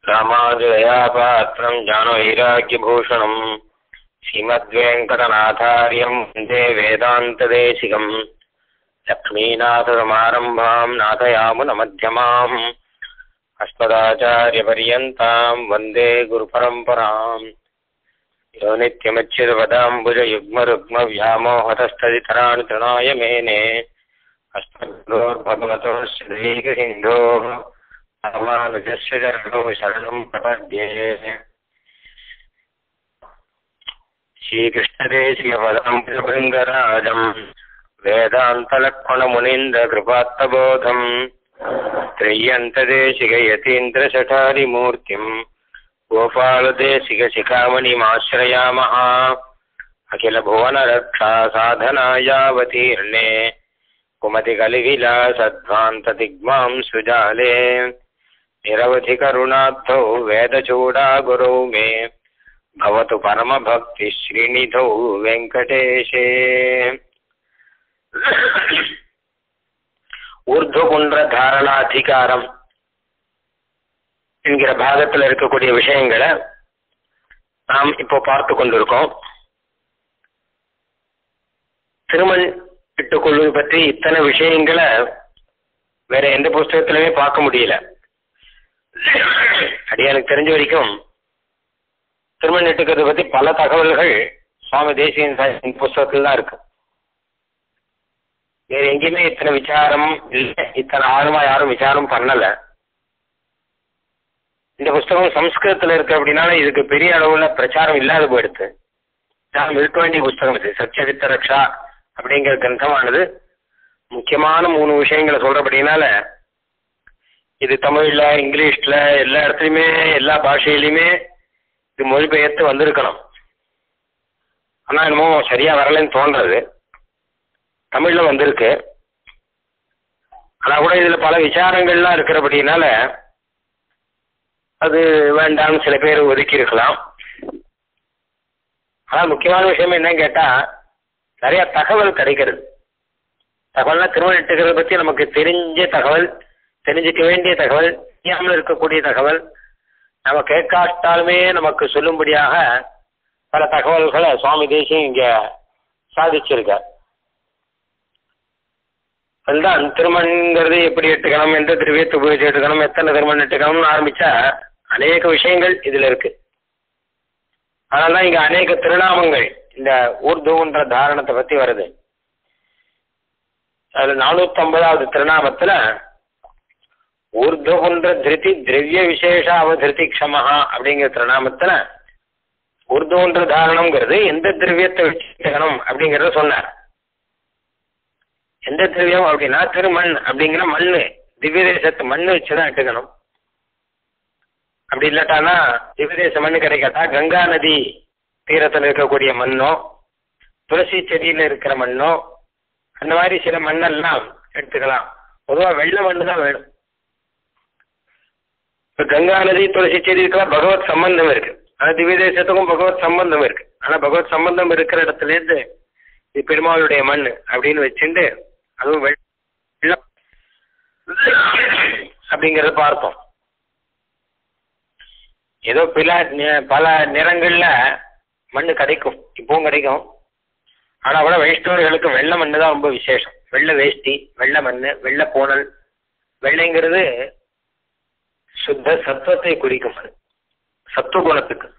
ராமாஜயாபாத்திரம் ஜானவைராக்கியபூஷணம் ஸ்ரீமத்வேங்கடநாதாரியம் வந்தே வேதாந்ததேசிகம் லக்ஷ்மீநாதசமாரம்பாம் நாதயாமுனமध्यமாம் अस्मदाचार्यपर्यन्ताम् वन्दे गुरुपरम्पराम् यो नित्यमच्युतपदाम्बुजयुग्मरुग्मव्यामोहतस्तदितराणि तृणाय मेने अस्मद्गुरोर्भगवतोः श्रीकसिन्धोः रामानुजस्य चरणौ शरणम् प्रपद्ये श्रीकृष्णदेशीयपदाम्बुजभृङ्गराजम् वेदान्तलक्ष्मणमुनीन्द्रकृपात्तबोधम् त्रय्यन्तदेशिकयतीन्द्रशठारिमूर्तिम् गोपालदेशिकशिखामणिमाश्रयामः अखिलभुवनरक्षा साधनायावतीर्णे कुमतिकलिविलासध्वान्तदिग्मां सुजाले निरवधिकरुणाब्धौ वेदचूडागुरौ मे भवतु परमभक्तिश्रीनिधौ वेङ्कटेशे ஊர்துகுன்ற தாரணாதிகாரம் என்கிற பாகத்தில் இருக்கக்கூடிய விஷயங்களை நாம் இப்போ பார்த்து கொண்டிருக்கோம் திருமண் இட்டுக்கொள்வது பற்றி இத்தனை விஷயங்களை வேற எந்த புஸ்தகத்திலுமே பார்க்க முடியல அது எனக்கு தெரிஞ்ச வரைக்கும் திருமண் இட்டுக்கிறத பத்தி பல தகவல்கள் சுவாமி தேசியன் புஸ்தகத்தில் தான் இருக்கு வேற எங்கேயுமே இத்தனை விசாரம் இல்லை இத்தனை ஆழமா யாரும் விசாரம் பண்ணல இந்த புஸ்தகம் சம்ஸ்கிருதத்துல இருக்கு அப்படின்னால இதுக்கு பெரிய அளவுல பிரச்சாரம் இல்லாத போயிடுது நாம் இருக்க வேண்டிய புஸ்தகம் இது சத்தியவித்த ரக்ஷா அப்படிங்கிற கிரந்தமானது முக்கியமான மூணு விஷயங்களை சொல்றபடினால இது தமிழ்ல இங்கிலீஷ்ல எல்லா இடத்துலையுமே எல்லா பாஷையிலையுமே இது மொழிபெயர்த்து வந்திருக்கணும் ஆனா என்னமோ சரியா வரலன்னு தோன்றது தமிழ்ல வந்திருக்கு ஆனா கூட இதுல பல விசாரங்கள்லாம் இருக்கிறபடினால அது வேண்டாம்னு சில பேர் ஒதுக்கி இருக்கலாம் ஆனா முக்கியமான விஷயம் என்னன்னு கேட்டா நிறைய தகவல் கிடைக்கிறது தகவல்னா திருமணத்துக்கிறத பத்தி நமக்கு தெரிஞ்ச தகவல் தெரிஞ்சுக்க வேண்டிய தகவல் தெரியாமல் இருக்கக்கூடிய தகவல் நம்ம கேட்காட்டாலுமே நமக்கு சொல்லும்படியாக பல தகவல்களை சுவாமி தேசியம் இங்க சாதிச்சிருக்கார் அதுதான் திருமண்ங்கிறது எப்படி எடுத்துக்கணும் எந்த திரவியத்தை உபயோகிச்சு எடுத்துக்கணும் எத்தனை திருமணம் எடுத்துக்கணும்னு ஆரம்பிச்சா அநேக விஷயங்கள் இதுல இருக்கு அதனால இங்க அநேக திருநாமங்கள் இந்த ஊர்துன்ற தாரணத்தை பத்தி வருது அதுல நானூத்தி ஐம்பதாவது திருநாமத்துல ஊர்துகுன்ற திருதி திரவிய விசேஷ அவதிருதி க்ஷமஹா அப்படிங்கிற திருநாமத்துல ஊர்துகுன்ற தாரணம்ங்கிறது எந்த திரவியத்தை வச்சுக்கணும் அப்படிங்கறத சொன்னார் எந்த திரவியம் அப்படின்னா திருமண் அப்படிங்கிற மண்ணு திவ்ய தேசத்து மண்ணு வச்சுதான் எடுக்கணும் அப்படி இல்லாட்டானா திவ்ய தேச மண்ணு கிடைக்காட்டா கங்கா நதி தீரத்தில் இருக்கக்கூடிய மண்ணோ துளசி செடியில இருக்கிற மண்ணோ அந்த மாதிரி சில மண்ணெல்லாம் எடுத்துக்கலாம் பொதுவா வெள்ளை மண்ணு தான் வேணும் இப்ப கங்கா நதி துளசி செடி இருக்கலாம் பகவத் சம்பந்தம் இருக்கு ஆனா திவ்ய தேசத்துக்கும் பகவத் சம்பந்தம் இருக்கு ஆனா பகவத் சம்பந்தம் இருக்கிற இடத்துல இருந்து இது பெருமாளுடைய மண் அப்படின்னு வச்சுட்டு அதுவும் வெள்ளம் அப்படிங்கறத பார்த்தோம் ஏதோ பில பல நிறங்கள்ல மண்ணு கிடைக்கும் இப்பவும் கிடைக்கும் ஆனா கூட வைஷ்ணவர்களுக்கு வெள்ளை மண்ணு தான் ரொம்ப விசேஷம் வெள்ளை வேஷ்டி வெள்ளை மண்ணு வெள்ளை பூனல் வெள்ளைங்கிறது சுத்த சத்துவத்தை குறிக்கும் அது சத்துவ குணத்துக்கு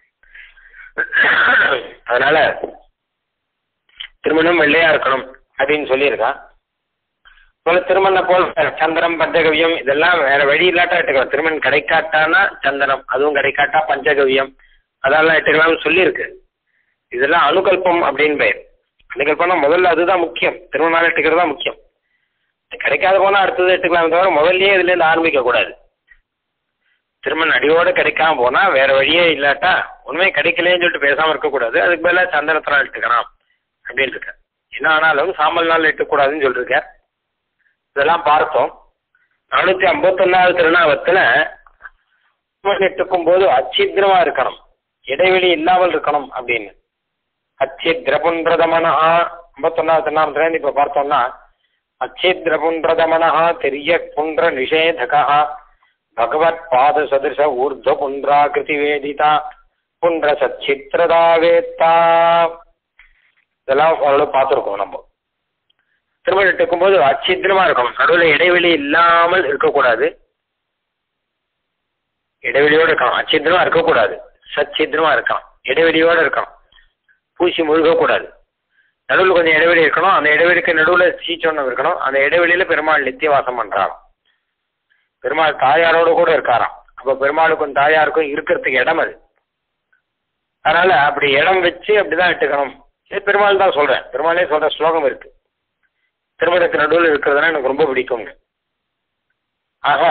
அதனால திருமணம் வெள்ளையா இருக்கணும் அப்படின்னு சொல்லியிருக்கா போல திருமணம் போல் சந்திரம் பஞ்சகவியம் இதெல்லாம் வேற வழி இல்லாட்டா எடுத்துக்கலாம் திருமணம் கிடைக்காட்டானா சந்தனம் அதுவும் கிடைக்காட்டா பஞ்சகவியம் அதெல்லாம் எடுத்துக்கலாம்னு சொல்லியிருக்கு இதெல்லாம் அனுகல்பம் அப்படின்னு பெயர் அனுகல்பம்னா முதல்ல அதுதான் முக்கியம் திருமணம் எடுத்துக்கிறது தான் முக்கியம் கிடைக்காத போனா அடுத்தது எடுத்துக்கலாம் தவிர முதல்லயே இதுல இருந்து ஆரம்பிக்க கூடாது திருமணம் அடியோட கிடைக்காம போனா வேற வழியே இல்லாட்டா உண்மை கிடைக்கலன்னு சொல்லிட்டு பேசாம இருக்கக்கூடாது அதுக்கு மேல சந்தனத்தினால் எடுத்துக்கலாம் அப்படின்னு இருக்க என்ன ஆனாலும் சாம்பல் நாள் எட்டக்கூடாதுன்னு சொல்லிருக்க இதெல்லாம் பார்த்தோம் நானூத்தி ஐம்பத்தொன்னாவது திருநாவத்துல எட்டுக்கும் போது அச்சித்திரமா இருக்கணும் இடைவெளி இல்லாமல் இருக்கணும் அப்படின்னு அச்சித்ரபுன்றதமனா ஐம்பத்தொன்னாவது திருநாமத்துல இப்ப பார்த்தோம்னா அச்சித்ரபுன்றதமனா தெரிய புன்ற நிஷேதகா பகவத் பாத சதிருஷ ஊர்த புன்றாகிருதி வேதிதா புன்ற சச்சித்திரதா வேத்தா இதெல்லாம் ஓரளவு பார்த்துருக்கோம் நம்ம திருமணம் எடுக்கும்போது அச்சித்திரமா இருக்கணும் நடுவில் இடைவெளி இல்லாமல் இருக்கக்கூடாது இடைவெளியோடு இருக்கணும் அச்சித்திரமா இருக்கக்கூடாது சச்சித்திரமா இருக்கலாம் இடைவெளியோடு இருக்கணும் பூசி முழுகக்கூடாது நடுவில் கொஞ்சம் இடைவெளி இருக்கணும் அந்த இடைவெளிக்கு நடுவில் சீச்சொன்னம் இருக்கணும் அந்த இடைவெளியில பெருமாள் நித்திய வாசம் பண்றாராம் பெருமாள் தாயாரோடு கூட இருக்காராம் அப்ப பெருமாளுக்கும் தாயாருக்கும் இருக்கிறதுக்கு இடம் அது அதனால அப்படி இடம் வச்சு அப்படிதான் இட்டுக்கணும் இது பெருமாள் தான் சொல்றேன் பெருமாளே சொல்ற ஸ்லோகம் இருக்கு திருமணத்துக்கு நடுவில் இருக்கிறதுனா எனக்கு ரொம்ப பிடிக்குங்க ஆக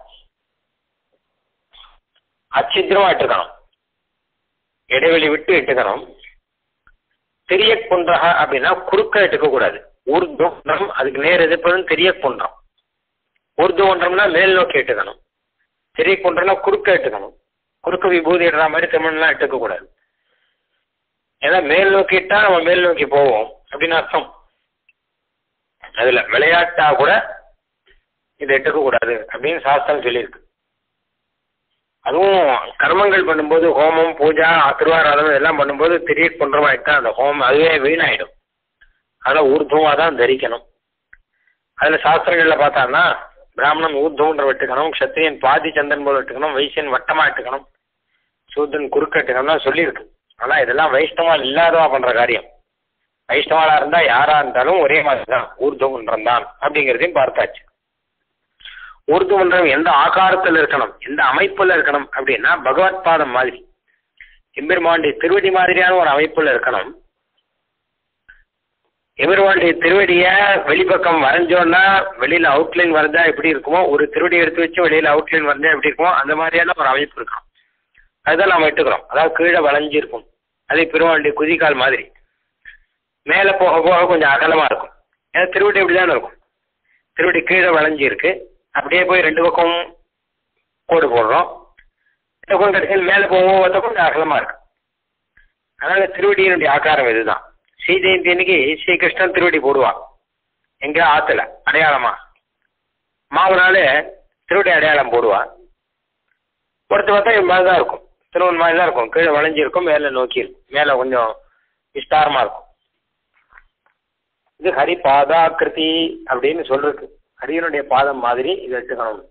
அச்சித்திரமா இட்டுக்கணும் இடைவெளி விட்டு இட்டுக்கணும் தெரிய குன்றக அப்படின்னா குறுக்க இட்டுக்க கூடாது ஊர்துவம் அதுக்கு நேர் எதிர்ப்பதும் தெரிய குன்றம் ஊர்துவன்றம்னா மேல் நோக்கி இட்டுக்கணும் தெரிய குன்றம்னா குறுக்க இட்டுக்கணும் குறுக்க விபூதி இடுற மாதிரி திருமணம்லாம் இட்டுக்க கூடாது ஏன்னா மேல் நோக்கி இட்டா நம்ம மேல் நோக்கி போவோம் அப்படின்னு அர்த்தம் அதுல விளையாட்டா கூட இதை இட்டுக்க கூடாது அப்படின்னு சாஸ்திரம் சொல்லியிருக்கு அதுவும் கர்மங்கள் பண்ணும்போது ஹோமம் பூஜா திருவாராதனம் எல்லாம் பண்ணும்போது திடீர் குன்றமாயிட்டா அந்த ஹோமம் அதுவே வீணாயிடும் அதனால ஊர்துவமாக தான் தரிக்கணும் அதில் சாஸ்திரங்களில் பார்த்தான்னா பிராமணன் ஊர்துவன்ற வெட்டுக்கணும் க்ஷத்திரியன் பாதி சந்தன் போல் வெட்டுக்கணும் வைசியன் வட்டமாக வெட்டுக்கணும் சூத்திரன் குறுக்க வெட்டுக்கணும்னா சொல்லியிருக்கு ஆனால் இதெல்லாம் வைஷ்ணவா இல்லாதவா பண்ணுற காரியம் வைஷ்ணவாளா இருந்தால் யாரா இருந்தாலும் ஒரே மாதிரி தான் ஊர்துவன்றம் தான் அப்படிங்கிறதையும் பார்த்தாச்சு ஊர்துவன்றம் எந்த ஆகாரத்தில் இருக்கணும் எந்த அமைப்பில் இருக்கணும் அப்படின்னா பகவத் பாதம் மாதிரி எம்பெருமாண்டி திருவடி மாதிரியான ஒரு அமைப்பில் இருக்கணும் எம்பெருமாண்டி திருவடிய வெளிப்பக்கம் வரைஞ்சோன்னா வெளியில அவுட்லைன் வரைஞ்சா எப்படி இருக்குமோ ஒரு திருவடி எடுத்து வச்சு வெளியில அவுட்லைன் வரைஞ்சா எப்படி இருக்குமோ அந்த மாதிரியான ஒரு அமைப்பு இருக்கணும் அதுதான் நம்ம எடுத்துக்கிறோம் அதாவது கீழே வளைஞ்சு இருக்கும் அதே பெருமாண்டி குதிக்கால் மாதிரி மேலே போக போக கொஞ்சம் அகலமாக இருக்கும் ஏன்னா திருவடி இப்படி தானே இருக்கும் திருவடி கீழே வளைஞ்சு இருக்கு அப்படியே போய் ரெண்டு பக்கம் கோடு போடுறோம் இந்த பக்கம் கடைசியில் மேலே போகும் ஒருத்த கொஞ்சம் அகலமாக இருக்கு அதனால திருவடியினுடைய ஆக்காரம் இதுதான் ஸ்ரீ ஜெயந்தி அன்னைக்கு ஸ்ரீகிருஷ்ணன் திருவடி போடுவான் எங்க ஆத்துல அடையாளமா மாவு நாள் திருவடி அடையாளம் போடுவான் ஒருத்த பார்த்தா இது மாதிரி தான் இருக்கும் திருவன் மாதிரி தான் இருக்கும் கீழே வளைஞ்சிருக்கும் மேலே நோக்கி இருக்கும் மேலே கொஞ்சம் விஸ்தாரமா இருக்கும் இது ஹரி பாதாக்கிருதி அப்படின்னு சொல்றது ஹரியனுடைய பாதம் மாதிரி இதை எடுத்துக்கணும்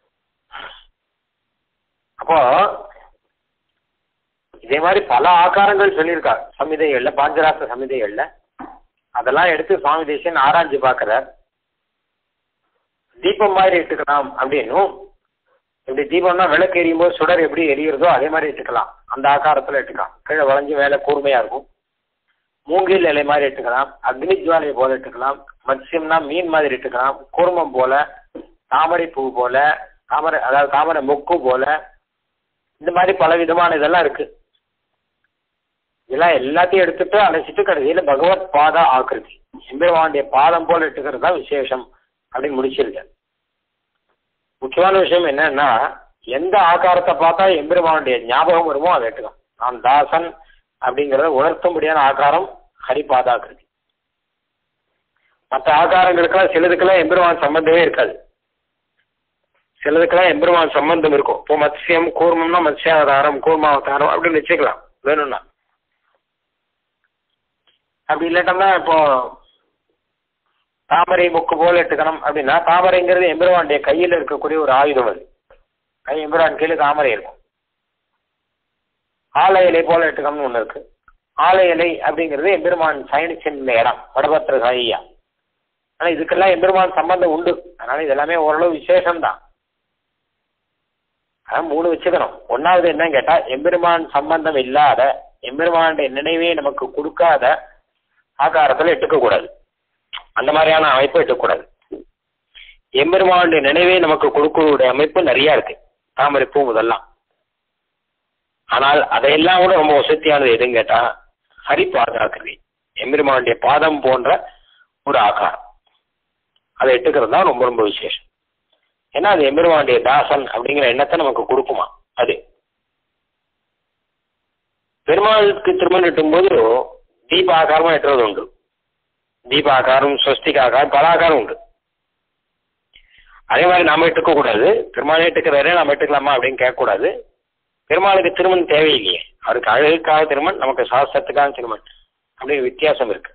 அப்போ இதே மாதிரி பல ஆகாரங்கள் சொல்லியிருக்கா சமிதைகள்ல பாஞ்சராச சமிதைகள்ல அதெல்லாம் எடுத்து சுவாமி தேசியன் ஆராய்ஞ்சு பார்க்கிறார் தீபம் மாதிரி எடுத்துக்கலாம் அப்படின்னும் இப்படி தீபம்னா விளக்கு எரியும் போது சுடர் எப்படி எரியுறதோ அதே மாதிரி எடுத்துக்கலாம் அந்த ஆகாரத்தில் எடுத்துக்கலாம் கீழே வளைஞ்சு மேலே கூர்மையா இருக்கும் மூங்கில் இலை மாதிரி எடுத்துக்கலாம் அக்னி ஜுவாலை போல எடுத்துக்கலாம் மத்சியம்னா மீன் மாதிரி எடுத்துக்கலாம் கூர்மம் போல தாமரை பூ போல தாமரை அதாவது தாமரை மொக்கு போல இந்த மாதிரி பல விதமான இதெல்லாம் இருக்கு இதெல்லாம் எல்லாத்தையும் எடுத்துட்டு அழைச்சிட்டு கடைசியில பகவத் பாத ஆக்கிருதி எம்பெருமானுடைய பாதம் போல எடுத்துக்கிறது தான் விசேஷம் அப்படின்னு முடிச்சிருக்கேன் முக்கியமான விஷயம் என்னன்னா எந்த ஆகாரத்தை பார்த்தா எம்பெருமானுடைய ஞாபகம் வருமோ அதை எடுத்துக்கலாம் நான் தாசன் அப்படிங்கிறத உணர்த்தும்படியான ஆகாரம் ஹரிபாதாகிருதி மற்ற ஆகாரங்களுக்கெல்லாம் சிலதுக்கெல்லாம் எம்பெருமான் சம்பந்தமே இருக்காது சிலதுக்கெல்லாம் எம்பெருமான் சம்பந்தம் இருக்கும் இப்போ மத்சியம் கூர்மம்னா மத்ஸ்யாவதாரம் கூர்மாவதாரம் அப்படின்னு வச்சுக்கலாம் வேணும்னா அப்படி இல்லாட்டோம்னா இப்போ தாமரை முக்கு போல எடுத்துக்கணும் அப்படின்னா தாமரைங்கிறது எம்பெருமானுடைய கையில் இருக்கக்கூடிய ஒரு ஆயுதம் அது கை எம்பெருமான் கீழே தாமரை இருக்கும் ஆலை இலை போல எடுத்துக்கணும்னு ஒன்று இருக்கு ஆலை இலை அப்படிங்கிறது எம்பெருமான் சயனிச்சின் இடம் வடபத்திர சாயியா ஆனால் இதுக்கெல்லாம் எம்பெருமான் சம்பந்தம் உண்டு அதனால இதெல்லாமே ஓரளவு விசேஷம்தான் அதான் மூணு வச்சுக்கணும் ஒன்னாவது என்னன்னு கேட்டா எம்பெருமான் சம்பந்தம் இல்லாத எம்பெருமானுடைய நினைவே நமக்கு கொடுக்காத ஆகாரத்தில் எட்டுக்க கூடாது அந்த மாதிரியான அமைப்பு எட்டக்கூடாது எம்பெருமானுடைய நினைவே நமக்கு கொடுக்கக்கூடிய அமைப்பு நிறைய இருக்கு தாமரை பூ முதல்லாம் ஆனால் அதையெல்லாம் கூட ரொம்ப வசதியானது எதுன்னு கேட்டா ஹரிபாதாக்கிருதி எம்பெருமானுடைய பாதம் போன்ற ஒரு ஆகாரம் அதை எட்டுக்கிறது தான் ரொம்ப ரொம்ப விசேஷம் ஏன்னா அது எம்பெருமானுடைய தாசன் அப்படிங்கிற எண்ணத்தை நமக்கு கொடுக்குமா அது பெருமாளுக்கு திருமணம் எட்டும்போது தீப ஆகாரமா எட்டுறது உண்டு தீப ஆகாரம் ஸ்வஸ்திக ஆகாரம் பல ஆகாரம் உண்டு அதே மாதிரி நாம இட்டுக்க கூடாது பெருமாள் இட்டுக்கிறாரு நாம இட்டுக்கலாமா அப்படின்னு கேட்கக்கூடாது பெருமாளுக்கு திருமணம் தேவையில்லையே அவருக்கு அழகுக்காக திருமண் நமக்கு சாஸ்திரத்துக்காக திருமண் அப்படின்னு வித்தியாசம் இருக்கு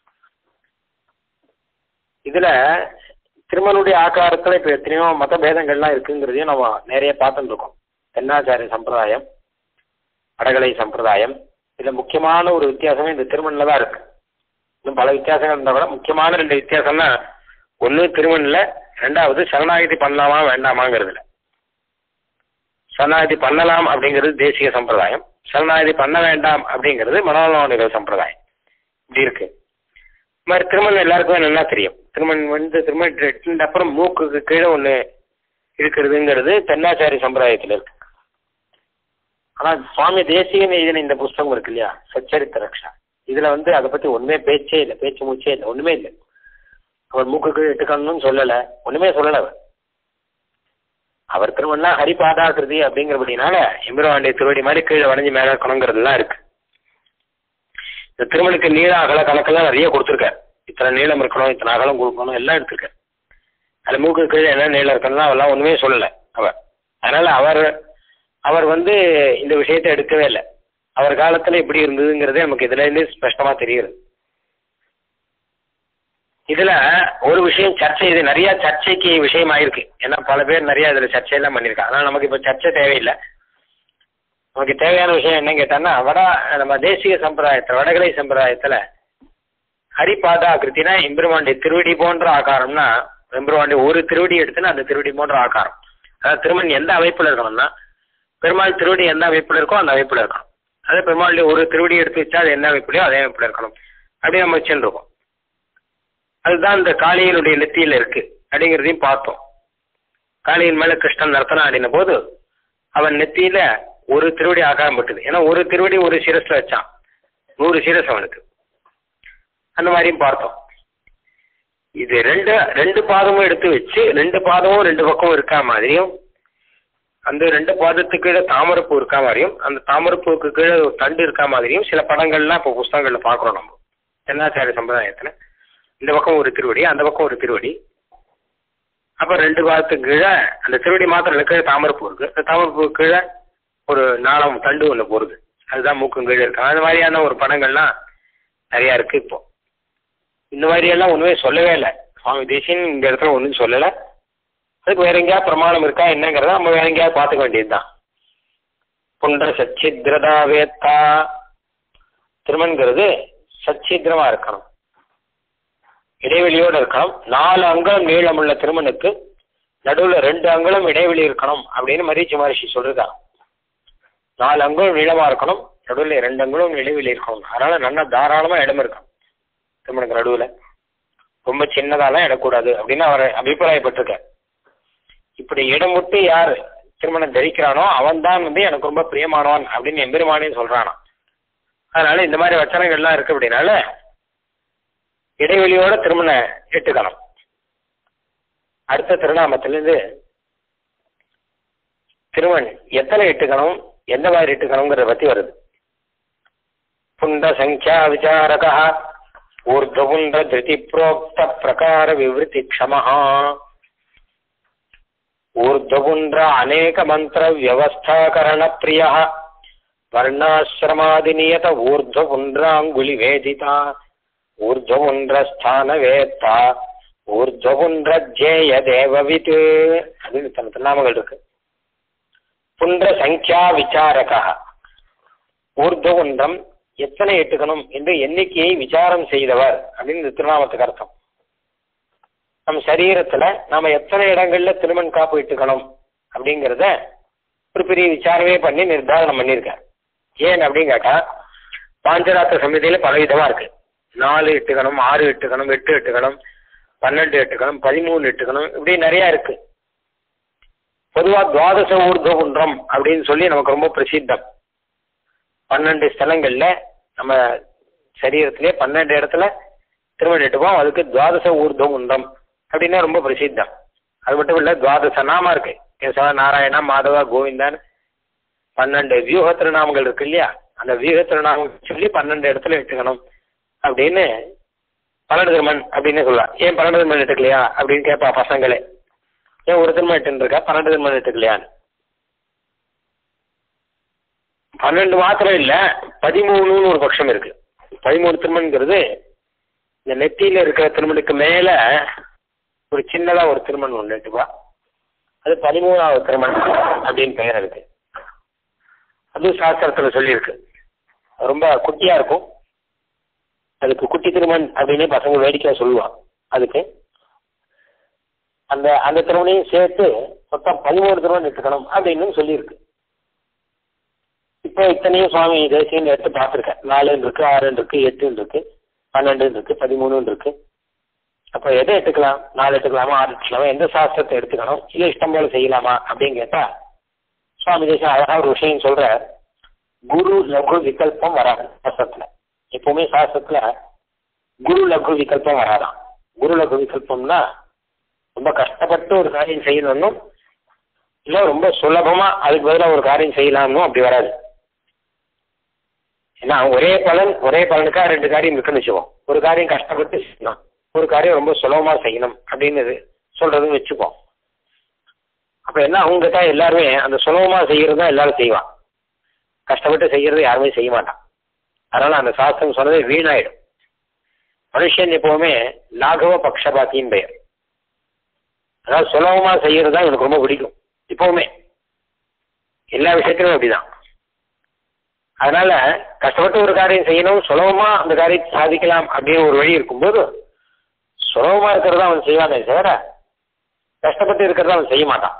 இதுல திருமணுடைய ஆக்காரத்துல இப்ப எத்தனையோ மத பேதங்கள்லாம் இருக்குங்கிறதையும் நம்ம நிறைய பார்த்துட்டு இருக்கோம் தென்னாச்சாரிய சம்பிரதாயம் வடகலை சம்பிரதாயம் இதுல முக்கியமான ஒரு வித்தியாசமே இந்த திருமணில் தான் இருக்கு இன்னும் பல வித்தியாசங்கள் இருந்தால் கூட முக்கியமான ரெண்டு வித்தியாசம்னா ஒன்று திருமணில் ரெண்டாவது சரணாகதி பண்ணலாமா வேண்டாமாங்கிறதுல சரணாகதி பண்ணலாம் அப்படிங்கிறது தேசிய சம்பிரதாயம் சரணாகதி பண்ண வேண்டாம் அப்படிங்கிறது மனோலோனிகள் சம்பிரதாயம் இப்படி இருக்கு இது மாதிரி திருமணம் எல்லாருக்குமே நல்லா தெரியும் திருமணம் வந்து திருமணம் அப்புறம் மூக்குக்கு கீழே ஒன்று இருக்கிறதுங்கிறது தென்னாச்சாரி சம்பிரதாயத்தில் இருக்கு ஆனால் சுவாமி தேசிகன் எழுதின இந்த புஸ்தகம் இருக்கு இல்லையா சச்சரித்த ரக்ஷா இதில் வந்து அதை பற்றி ஒன்றுமே பேச்சே இல்லை பேச்சு மூச்சே இல்லை ஒன்றுமே இல்லை அவர் மூக்குக்கு இட்டுக்கணும்னு சொல்லலை ஒன்றுமே சொல்லலை அவர் அவர் திருமணம்னா ஹரிபாதாகிருதி அப்படிங்கிறபடினால எம்பிரவாண்டிய திருவடி மாதிரி கீழே வளைஞ்சு மேலே இருக்கணுங்கிறதுலாம் இருக்கு இந்த திருமணுக்கு நீள அகல கணக்கெல்லாம் நிறைய கொடுத்துருக்காரு இத்தனை நீளம் இருக்கணும் இத்தனை அகலம் கொடுக்கணும் எல்லாம் எடுத்திருக்காரு அது மூக்கு கீழே என்ன நீளம் இருக்கணும் அவெல்லாம் ஒன்றுமே சொல்லலை அவர் அதனால அவர் அவர் வந்து இந்த விஷயத்தை எடுக்கவே இல்லை அவர் காலத்தில் எப்படி இருந்ததுங்கிறதே நமக்கு இதுலேருந்து ஸ்பஷ்டமாக தெரியுது இதுல ஒரு விஷயம் சர்ச்சை இது நிறைய சர்ச்சைக்கு விஷயம் ஆயிருக்கு ஏன்னா பல பேர் நிறைய இதுல சர்ச்சையெல்லாம் பண்ணியிருக்காங்க ஆனால் நமக்கு இப்போ சர்ச்சை தேவையில்லை நமக்கு தேவையான விஷயம் என்னன்னு கேட்டான்னா வட நம்ம தேசிய சம்பிரதாயத்தில் வடகலை சம்பிரதாயத்தில் ஹரிபாதா ஆக்கிருத்தினா எம்பெருமாண்டி திருவடி போன்ற ஆகாரம்னா எம்பெருமாண்டி ஒரு திருவடி எடுத்துன்னா அந்த திருவடி போன்ற ஆகாரம் அதாவது திருமண் எந்த அமைப்பில் இருக்கணும்னா பெருமாள் திருவடி எந்த அமைப்பில் இருக்கோ அந்த அமைப்பில் இருக்கணும் அதே பெருமாளுடைய ஒரு திருவடி எடுத்து வச்சா அது என்ன அமைப்புலையோ அதே அமைப்பில் இருக்கணும் அப்படி நம்ம வச்சுருக்கோம் அதுதான் இந்த காளியனுடைய நெத்தியில் இருக்கு அப்படிங்கிறதையும் பார்த்தோம் காளியின் மேல கிருஷ்ணன் நர்த்தனம் ஆடின போது அவன் நெத்தியில ஒரு திருவடி ஆகாரம் பட்டுது ஏன்னா ஒரு திருவடி ஒரு சிரஸ்ல வச்சான் நூறு சிரஸ் அவனுக்கு அந்த மாதிரியும் பார்த்தோம் இது ரெண்டு ரெண்டு பாதமும் எடுத்து வச்சு ரெண்டு பாதமும் ரெண்டு பக்கமும் இருக்கா மாதிரியும் அந்த ரெண்டு பாதத்துக்கு கீழே தாமரப்பூ இருக்கா மாதிரியும் அந்த தாமரப்பூவுக்கு கீழே ஒரு தண்டு இருக்கா மாதிரியும் சில படங்கள்லாம் இப்போ புஸ்தகங்கள்ல பார்க்குறோம் நம்ம தென்னாச்சாரிய சம்பிரதாயத்தில் இந்த பக்கம் ஒரு திருவடி அந்த பக்கம் ஒரு திருவடி அப்போ ரெண்டு பாதத்துக்கு கீழே அந்த திருவடி மாத்திரம் கீழே தாமரப்பூ இருக்கு அந்த தாமரப்பூ கீழே ஒரு நாளம் தண்டு ஒன்று போடுது அதுதான் மூக்கும் கீழே இருக்கு அந்த மாதிரியான ஒரு படங்கள்லாம் நிறையா இருக்கு இப்போ இந்த மாதிரியெல்லாம் ஒன்றுமே சொல்லவே இல்லை சுவாமி தேசியன் இந்த இடத்துல ஒன்றும் சொல்லலை அதுக்கு வேற எங்கேயாவது பிரமாணம் இருக்கா என்னங்கிறத நம்ம வேற எங்கேயாவது பார்த்துக்க வேண்டியதுதான் புண்ட சச்சித்ரதா வேத்தா திருமண்கிறது சச்சித்திரமா இருக்கணும் இடைவெளியோடு இருக்கணும் நாலு அங்குலம் நீளமுள்ள திருமணுக்கு நடுவில் ரெண்டு அங்குலம் இடைவெளி இருக்கணும் அப்படின்னு மரீச்சி மகர்ஷி சொல்லிருக்காங்க நாலு அங்குலம் நீளமா இருக்கணும் நடுவில் ரெண்டு அங்குலம் இடைவெளி இருக்கணும் அதனால நல்லா தாராளமா இடம் இருக்கும் திருமணுக்கு நடுவில் ரொம்ப சின்னதாலாம் இடக்கூடாது அப்படின்னு அவர் அபிப்பிராயப்பட்டிருக்கார் இப்படி இடம் விட்டு யார் திருமணம் தரிக்கிறானோ அவன் தான் வந்து எனக்கு ரொம்ப பிரியமானவன் அப்படின்னு எம்பெருமானே சொல்றானா அதனால இந்த மாதிரி வச்சனங்கள்லாம் இருக்கு அப்படின்னால இடைவெளியோட திருமணம் எட்டுக்கணும் அடுத்த திருநாமத்திலிருந்து திருமண் எத்தனை எட்டுக்கணும் எந்த மாதிரி எட்டுக்கணுங்கிறத பத்தி வருது புண்ட சங்கியா விசாரகா ஊர்துபுண்ட திருதி புரோக்த பிரகார விவருத்தி க்ஷமஹா ऊर्ध्वपुण्ड्र अनेकमन्त्रव्यवस्थाकरणप्रियः वर्णाश्रमादिनियत ऊर्ध्वपुण्ड्राङ्गुलिवेदिता ऊर्ध्वपुण्ड्रस्थानवेत्ता ஊர்துவபுன்ற தேவவித் அப்படின்னு தன் திருநாமங்கள் இருக்கு புண்ட சங்கியா விசாரகா ஊர்துவன்றம் எத்தனை எட்டுக்கணும் என்று எண்ணிக்கையை விசாரம் செய்தவர் அப்படின்னு இந்த திருநாமத்துக்கு அர்த்தம் நம் சரீரத்துல நாம எத்தனை இடங்கள்ல திருமண் காப்பு இட்டுக்கணும் அப்படிங்கிறத ஒரு பெரிய விசாரமே பண்ணி நிர்தாரணம் பண்ணியிருக்கார் ஏன் அப்படின்னு கேட்டா பாஞ்சராத்திர சமிதியில பல விதமா இருக்கு நாலு எட்டுக்கணும் ஆறு எட்டுக்கணும் எட்டு எட்டுக்கணும் பன்னெண்டு எட்டுக்கணும் பதிமூணு எட்டுக்கணும் இப்படி நிறைய இருக்கு பொதுவா துவாதச ஊர்துவ குன்றம் அப்படின்னு சொல்லி நமக்கு ரொம்ப பிரசித்தம் பன்னெண்டு ஸ்தலங்கள்ல நம்ம சரீரத்திலே பன்னெண்டு இடத்துல திருமணம் எட்டுப்போம் அதுக்கு துவாதச ஊர்துவ குன்றம் அப்படின்னா ரொம்ப பிரசித்தம் அது மட்டும் இல்லை துவாதச நாமா இருக்கு கேசவ நாராயணா மாதவா கோவிந்தான் பன்னெண்டு வியூக திருநாமங்கள் இருக்கு இல்லையா அந்த வியூக திருநாமம் சொல்லி பன்னெண்டு இடத்துல எடுத்துக்கணும் அப்படின்னு பன்னெண்டு திருமண் அப்படின்னு சொல்லலாம் ஏன் பன்னெண்டு திருமண் எடுத்துக்கலையா அப்படின்னு கேட்பா பசங்களே ஏன் ஒரு திருமணம் எட்டுன்னு இருக்கா பன்னெண்டு திருமணம் எட்டுக்கலையான்னு பன்னெண்டு மாத்திரம் இல்லை பதிமூணுன்னு ஒரு பட்சம் இருக்கு பதிமூணு திருமணங்கிறது இந்த நெத்தியில இருக்கிற திருமணுக்கு மேல ஒரு சின்னதா ஒரு திருமணம் ஒன்று எட்டுப்பா அது பதிமூணாவது திருமணம் அப்படின்னு பெயர் இருக்கு அதுவும் சாஸ்திரத்துல சொல்லியிருக்கு ரொம்ப குட்டியா இருக்கும் அதுக்கு குட்டி திருமண் அப்படின்னு பசங்க வேடிக்கையா சொல்லுவான் அதுக்கு அந்த அந்த திருமணையும் சேர்த்து மொத்தம் பதிமூணு திருமணம் எடுத்துக்கணும் அப்படின்னு சொல்லியிருக்கு இப்போ இத்தனையும் சுவாமி தேசியம் எடுத்து பார்த்துருக்கேன் நாலுன்னு இருக்கு ஆறுன்னு இருக்கு எட்டுன்னு இருக்கு பன்னெண்டுன்னு இருக்கு பதிமூணுன்னு இருக்கு அப்போ எதை எடுத்துக்கலாம் நாலு எடுத்துக்கலாமா ஆறு எடுத்துக்கலாமா எந்த சாஸ்திரத்தை எடுத்துக்கணும் இல்லை இஷ்டம் போல செய்யலாமா அப்படின்னு கேட்டா சுவாமி தேசம் அழகா ஒரு விஷயம் சொல்ற குரு லகு விகல்பம் வராது சாஸ்திரத்துல எப்பவுமே சாஸ்திரத்துல குரு லகு விகல்பம் வராதான் குரு லகு விகல்பம்னா ரொம்ப கஷ்டப்பட்டு ஒரு காரியம் செய்யணும்னும் இல்லை ரொம்ப சுலபமா அதுக்கு பதிலாக ஒரு காரியம் செய்யலாம்னும் அப்படி வராது ஏன்னா ஒரே பலன் ஒரே பலனுக்காக ரெண்டு காரியம் இருக்குன்னு வச்சுப்போம் ஒரு காரியம் கஷ்டப்பட்டு செய்யணும் ஒரு காரியம் ரொம்ப சுலபமா செய்யணும் அப்படின்னு சொல்றதுன்னு வச்சுப்போம் அப்ப என்ன அவங்க தான் எல்லாருமே அந்த சுலபமா செய்யறது தான் எல்லாரும் செய்வான் கஷ்டப்பட்டு செய்யறது யாருமே செய்ய மாட்டான் அதனால அந்த சாஸ்திரம் சொன்னதே வீணாயிடும் மனுஷன் எப்பவுமே லாகவ பக்ஷபாத்தியின் பெயர் அதாவது சுலபமா செய்யறது தான் எனக்கு ரொம்ப பிடிக்கும் எப்பவுமே எல்லா விஷயத்திலும் அப்படிதான் அதனால கஷ்டப்பட்டு ஒரு காரியம் செய்யணும் சுலபமா அந்த காரியத்தை சாதிக்கலாம் அப்படின்னு ஒரு வழி இருக்கும்போது சுலபமா இருக்கிறத அவன் செய்வானே தவிர கஷ்டப்பட்டு இருக்கிறத அவன் செய்ய மாட்டான்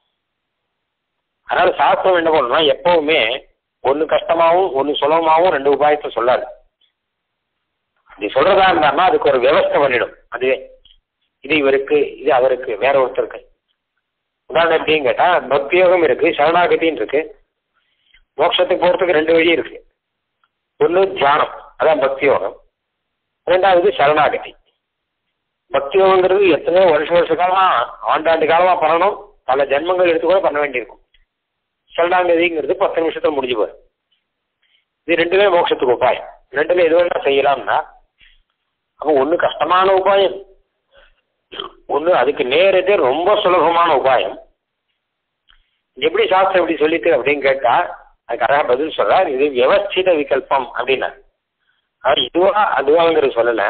அதனால சாஸ்திரம் என்ன பண்ணணும்னா எப்பவுமே ஒன்று கஷ்டமாவும் ஒன்று சுலபமாவும் ரெண்டு உபாயத்தை சொல்லாது அப்படி சொல்றதா இருந்தாருன்னா அதுக்கு ஒரு விவஸ்தை பண்ணிடும் அதுவே இது இவருக்கு இது அவருக்கு வேற ஒருத்தருக்கு உதாரணம் எப்படின்னு கேட்டா பக்தி யோகம் இருக்கு சரணாகதின்னு இருக்கு மோட்சத்துக்கு போறதுக்கு ரெண்டு வழி இருக்கு ஒன்று தியானம் அதான் பக்தி யோகம் ரெண்டாவது சரணாகதி பக்தி யோகங்கிறது எத்தனையோ வருஷ வருஷ காலமா ஆண்டாண்டு காலமா பண்ணணும் பல ஜென்மங்கள் எடுத்து கூட பண்ண வேண்டியிருக்கும் சரணாகதிங்கிறது பத்து நிமிஷத்துல முடிஞ்சு போயிடும் இது ரெண்டுமே மோட்சத்துக்கு உபாயம் ரெண்டுல எது வேணா செய்யலாம்னா அப்போ ஒன்று கஷ்டமான உபாயம் ஒன்று அதுக்கு நேரதே ரொம்ப சுலபமான உபாயம் எப்படி சாஸ்திரம் எப்படி சொல்லிட்டு அப்படின்னு கேட்டா அதுக்கு அழகா பதில் சொல்றார் இது வியவஸ்தித விகல்பம் அப்படின்னா அது இதுவா அதுவாங்கிறது சொல்லல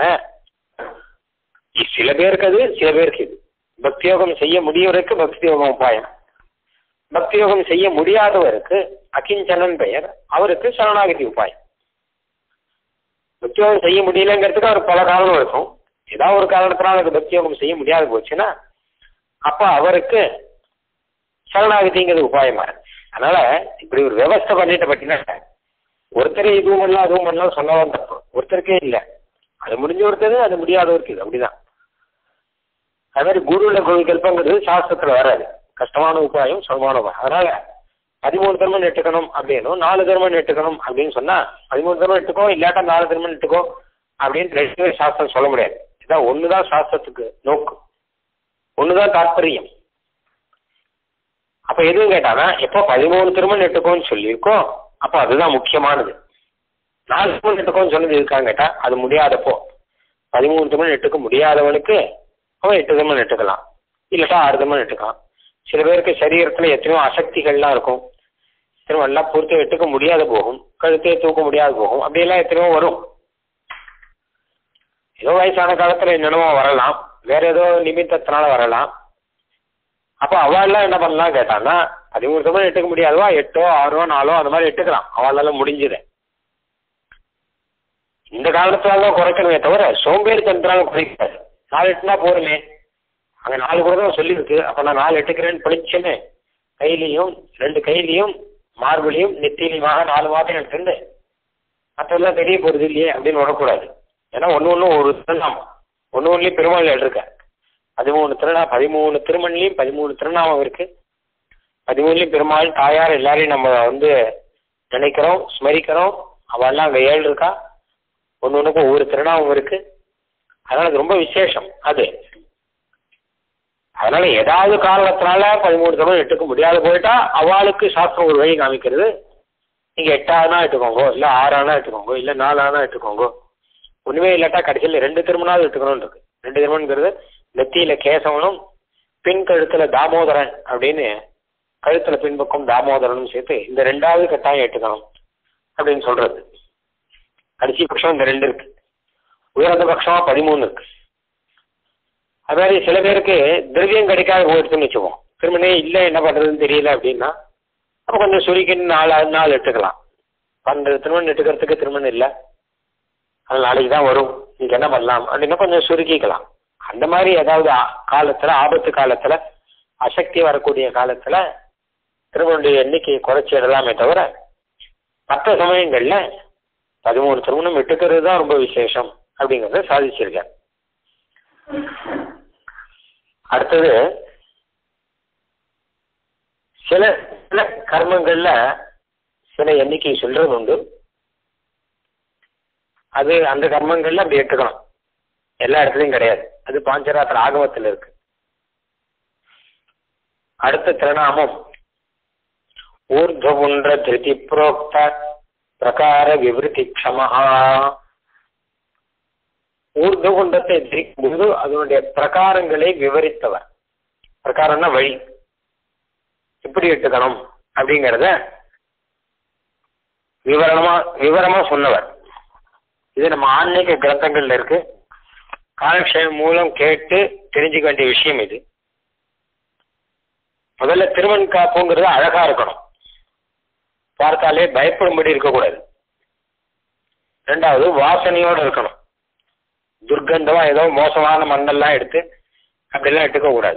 சில பேருக்கு அது சில பேருக்கு இது பக்தி யோகம் செய்ய முடியவருக்கு பக்தி யோகம் உபாயம் பக்தி யோகம் செய்ய முடியாதவருக்கு அகிஞ்சனன் பெயர் அவருக்கு சரணாகதி உபாயம் பக்தி யோகம் செய்ய முடியலங்கிறதுக்கு அவர் பல காரணம் இருக்கும் ஏதாவது ஒரு காரணத்தினால அது பக்தி யோகம் செய்ய முடியாது போச்சுன்னா அப்ப அவருக்கு சரணாகதிங்கிறது உபாயமா இருக்கு அதனால இப்படி ஒரு விவஸ்தை பண்ணிட்ட பட்டினா ஒருத்தரே இதுவும் பண்ணலாம் அதுவும் பண்ணலாம் சொல்லலாம் தப்பு ஒருத்தருக்கே இல்லை அது முடிஞ்ச ஒருத்தர் அது முடியாதவருக்கு இது அப்படிதான் அது மாதிரி குருல விகல்பங்கிறது சாஸ்திரத்துல வராது கஷ்டமான உபாயம் சுலமான உபாயம் அதனால பதிமூணு தர்மம் நெட்டுக்கணும் அப்படின்னும் நாலு தர்மம் நெட்டுக்கணும் அப்படின்னு சொன்னா பதிமூணு தர்மம் நெட்டுக்கோ இல்லாட்டா நாலு தர்மம் நெட்டுக்கோ அப்படின்னு ரெண்டு சாஸ்திரம் சொல்ல முடியாது இதான் ஒண்ணுதான் சாஸ்திரத்துக்கு நோக்கு ஒண்ணுதான் தாற்பயம் அப்ப எதுவும் கேட்டானா எப்போ பதிமூணு திருமணம் நெட்டுக்கோன்னு சொல்லியிருக்கோம் அப்போ அதுதான் முக்கியமானது நாலு திருமணம் நெட்டுக்கோன்னு சொன்னது இருக்கான்னு கேட்டா அது முடியாதப்போ பதிமூணு திருமணம் நெட்டுக்க முடியாதவனுக்கு அவன் எட்டு திருமணம் நெட்டுக்கலாம் இல்லாட்டா ஆறு திருமணம் நெட்டுக்கலாம் சில பேருக்கு சரீரத்துல எத்தனையோ அசக்திகள்லாம் இருக்கும் திரும்ப எல்லாம் பூர்த்தி எட்டுக்க முடியாத போகும் கழுத்தையே தூக்க முடியாது போகும் அப்படியெல்லாம் எத்தனையோ வரும் ஏதோ வயசான காலத்துல என்னென்னமோ வரலாம் வேற ஏதோ நிமித்தத்தினால வரலாம் அப்போ அவள்லாம் என்ன பண்ணலாம் கேட்டான்னா பதிமூணு தமிழ் எட்டுக்க முடியாதுவா எட்டோ ஆறோ நாலோ அந்த மாதிரி எட்டுக்கலாம் அவளால முடிஞ்சுது இந்த காலத்துல தான் குறைக்கணுமே தவிர சோம்பேறி தந்திரால குறைக்காது நாலு எட்டுனா போருமே அங்கே நாலு கூட தான் சொல்லியிருக்கு அப்போ நான் நாலு எட்டுக்கிறேன்னு படிச்சேன்னு கையிலையும் ரெண்டு கையிலையும் மார்பிலையும் நெத்திலையுமாக நாலு மாதம் எடுத்துருந்து மற்றெல்லாம் தெரிய போகிறது இல்லையே அப்படின்னு விடக்கூடாது ஏன்னா ஒன்று ஒன்று ஒரு திருநாமம் ஒன்று ஒன்றுலேயும் பெருமாள் இருக்க பதிமூணு திருநா பதிமூணு திருமண்லையும் பதிமூணு திருநாமம் இருக்கு பதிமூணுலையும் பெருமாள் தாயார் எல்லாரையும் நம்ம வந்து நினைக்கிறோம் ஸ்மரிக்கிறோம் அவெல்லாம் அங்கே ஏழு இருக்கா ஒன்று ஒன்றுக்கும் ஒவ்வொரு திருநாமம் இருக்கு அதனால அது ரொம்ப விசேஷம் அது அதனால ஏதாவது காரணத்தினால பதிமூணு தமிழ் எட்டுக்க முடியாது போயிட்டா அவளுக்கு சாஸ்திரம் ஒரு வழி காமிக்கிறது நீங்க எட்டாவதுனா எடுத்துக்கோங்க இல்ல ஆறானா எடுத்துக்கோங்க இல்ல நாலானா எடுத்துக்கோங்க ஒண்ணுமே இல்லாட்டா கடைசியில் ரெண்டு திருமணாவது எடுத்துக்கணும்னு இருக்கு ரெண்டு திருமணங்கிறது நெத்தியில கேசவனும் பின் கழுத்துல தாமோதரன் அப்படின்னு கழுத்துல பின்பக்கம் தாமோதரனும் சேர்த்து இந்த ரெண்டாவது கட்டாயம் எட்டுக்கணும் அப்படின்னு சொல்றது கடைசி பட்சம் இந்த ரெண்டு இருக்கு உயர்ந்த பட்சமா பதிமூணு இருக்கு அது மாதிரி சில பேருக்கு திரவியம் கிடைக்காத போயிடுச்சுன்னு வச்சுப்போம் திருமணே இல்லை என்ன பண்றதுன்னு தெரியல அப்படின்னா அப்போ கொஞ்சம் சுருக்கின்னு நாலு நாள் எடுத்துக்கலாம் பன்னெண்டு திருமணம் எடுக்கிறதுக்கு திருமணம் இல்லை அது நாளைக்கு தான் வரும் இன்னைக்கு என்ன பண்ணலாம் அப்படின்னா கொஞ்சம் சுருக்கிக்கலாம் அந்த மாதிரி ஏதாவது ஆ- காலத்துல ஆபத்து காலத்துல அசக்தி வரக்கூடிய காலத்துல திருமணடைய எண்ணிக்கையை குறைச்சி இடலாமே தவிர மற்ற சமயங்கள்ல பதிமூணு திருமணம் விட்டுக்கிறது தான் ரொம்ப விசேஷம் அப்படிங்கறத சாதிச்சிருக்கார் அடுத்தது சில சில கர்மங்கள்ல சில எண்ணிக்கை சொல்றது உண்டு அது அந்த கர்மங்கள்ல அப்படி எடுத்துக்கணும் எல்லா இடத்துலையும் கிடையாது அது பாஞ்சராத்திர ஆகமத்தில் இருக்கு அடுத்த திருநாமம் ஊர்துவன்ற திருதி புரோக்த பிரகார விவருத்தி க்ஷமஹா ஊர்துகுண்டத்தை தரிக்கும் போது அதனுடைய பிரகாரங்களை விவரித்தவர் பிரகாரம்னா வழி எப்படி எடுத்துக்கணும் அப்படிங்கிறத விவரமா விவரமா சொன்னவர் இது நம்ம ஆன்மீக கிரந்தங்கள்ல இருக்கு காலக்ஷேபம் மூலம் கேட்டு தெரிஞ்சுக்க வேண்டிய விஷயம் இது முதல்ல திருமண் காப்புங்கிறது அழகா இருக்கணும் பார்த்தாலே பயப்படும்படி இருக்கக்கூடாது ரெண்டாவது வாசனையோட இருக்கணும் துர்க்கந்தமா ஏதோ மோசமான மண்ணெல்லாம் எடுத்து அப்படிலாம் எடுத்துக்க கூடாது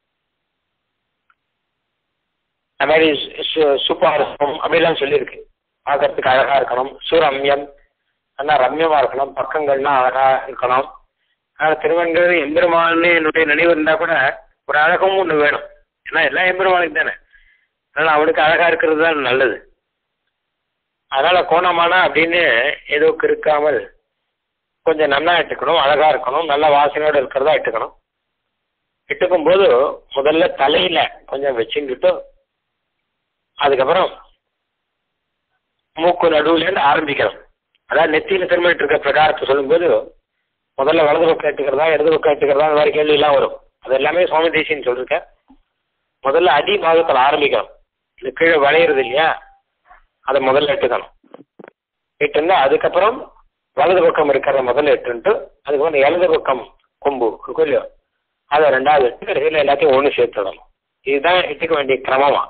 அது மாதிரி சு- சு- சுப்பாரசம் அப்படிலாம் சொல்லியிருக்கு பார்க்கறதுக்கு அழகா இருக்கணும் சுரம்யம் நல்லா ரம்யமா இருக்கணும் பக்கங்கள்லாம் அழகா இருக்கணும் ஆனால் திருவன்கிறது எம்பெருமான்னு என்னுடைய நினைவு இருந்தா கூட ஒரு அழகும் ஒன்று வேணும் ஏன்னா எல்லாம் எம்பெருமானுக்கு தானே அதனால அவனுக்கு அழகா இருக்கிறது தான் நல்லது அதனால கோணமானா அப்படின்னு ஏதோ கிறுக்காமல் கொஞ்சம் நல்லா இட்டுக்கணும் அழகா இருக்கணும் நல்ல வாசனையோட இருக்கிறதா இட்டுக்கணும் இட்டுக்கும் போது முதல்ல தலையில கொஞ்சம் வச்சுக்கிட்டு அதுக்கப்புறம் மூக்கு நடுவுல இருந்து ஆரம்பிக்கணும் அதாவது நெத்தியில திரும்பிட்டு இருக்க பிரகாரத்தை சொல்லும்போது முதல்ல வலது பக்கம் எடுத்துக்கிறதா இடது பக்கம் எடுத்துக்கிறதா அந்த மாதிரி கேள்வி எல்லாம் வரும் அது எல்லாமே சுவாமி தேசியன்னு சொல்லிருக்கேன் முதல்ல அடி பாகத்தில் ஆரம்பிக்கணும் இது கீழே வளையிறது இல்லையா அதை முதல்ல எடுத்துக்கணும் இட்டுன்னா அதுக்கப்புறம் வலது பக்கம் இருக்கிறத முதல்ல எட்டுன்ட்டு அதுக்கப்புறம் இந்த இடது பக்கம் கொம்பு இருக்கும் இல்லையோ அதை ரெண்டாவது எட்டு கடைசியில் எல்லாத்தையும் ஒன்று சேர்த்துடணும் இதுதான் எட்டுக்க வேண்டிய கிரமமா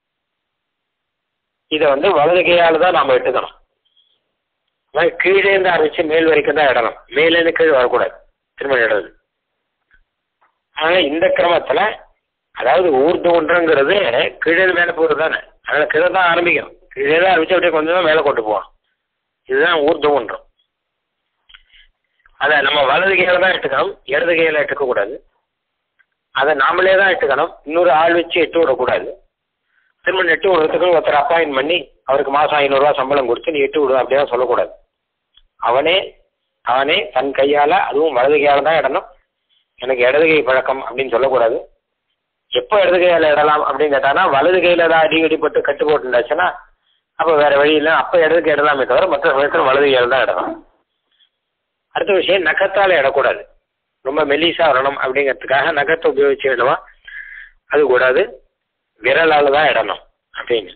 இதை வந்து வலது கையால் தான் நாம் எட்டுக்கணும் அதாவது கீழே இருந்து ஆரம்பிச்சு மேல் வரைக்கும் தான் இடணும் மேலேருந்து கீழே வரக்கூடாது திரும்ப இடது அதனால இந்த கிரமத்துல அதாவது ஊர்து ஒன்றுங்கிறது கீழே மேலே போகிறது தானே அதனால கீழே தான் ஆரம்பிக்கும் கீழே தான் ஆரம்பிச்சு அப்படியே கொஞ்சம் தான் மேலே கொண்டு போகணும் இதுதான் ஊர்து ஒன்றும் அதை நம்ம வலது கையில தான் எடுத்துக்கணும் இடது கையில எடுத்துக்க கூடாது அதை நாமளே தான் எடுத்துக்கணும் இன்னொரு ஆள் வச்சு எட்டு விடக்கூடாது திரும்ப எட்டு விடுறதுக்கு ஒருத்தர் அப்பாயின் பண்ணி அவருக்கு மாதம் ஐநூறுரூவா சம்பளம் கொடுத்து நீ எட்டு விடு அப்படிலாம் சொல்லக்கூடாது அவனே அவனே தன் கையால் அதுவும் வலது கையால் தான் இடணும் எனக்கு இடது கை பழக்கம் அப்படின்னு சொல்லக்கூடாது எப்போ இடது கையால் இடலாம் அப்படின்னு கேட்டானா வலது கையில் ஏதாவது அடி அடிப்பட்டு கட்டு போட்டுருந்தாச்சுன்னா அப்போ வேற வழி இல்லை அப்போ இடது கை இடலாமே தவிர மற்ற சமயத்தில் வலது கையால் தான் இடலாம் அடுத்த விஷயம் நகத்தால் இடக்கூடாது ரொம்ப மெலிசா வரணும் அப்படிங்கிறதுக்காக நகத்தை உபயோகிச்சு இடவா அது கூடாது விரலால் தான் இடணும் அப்படின்னு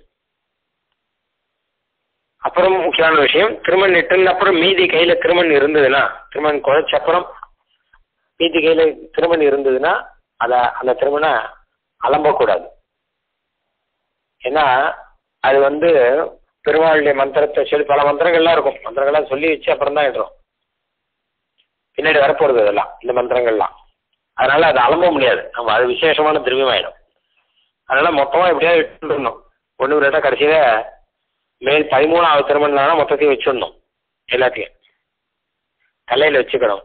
அப்புறம் முக்கியமான விஷயம் திருமண் இட்டுன்னு அப்புறம் மீதி கையில திருமண் இருந்ததுன்னா திருமண் குழைச்ச அப்புறம் மீதி கையில திருமண் இருந்ததுன்னா அதை அந்த திருமண அலம்பக்கூடாது ஏன்னா அது வந்து பெருமாளுடைய மந்திரத்தை சொல்லி பல மந்திரங்கள்லாம் இருக்கும் மந்திரங்கள்லாம் சொல்லி வச்சு அப்புறம் தான் இடுறோம் பின்னாடி வரப்போறது இதெல்லாம் இந்த மந்திரங்கள்லாம் அதனால அதை அலம்ப முடியாது நம்ம அது விசேஷமான திரவியமாயிடும் அதனால மொத்தமாக எப்படியாவது இட்டுருந்தோம் ஒன்று ரெண்டா கடைசியில் மேல் பதிமூணாவது திருமணம்னா மொத்தத்தையும் வச்சிடணும் எல்லாத்தையும் தலையில் வச்சுக்கணும்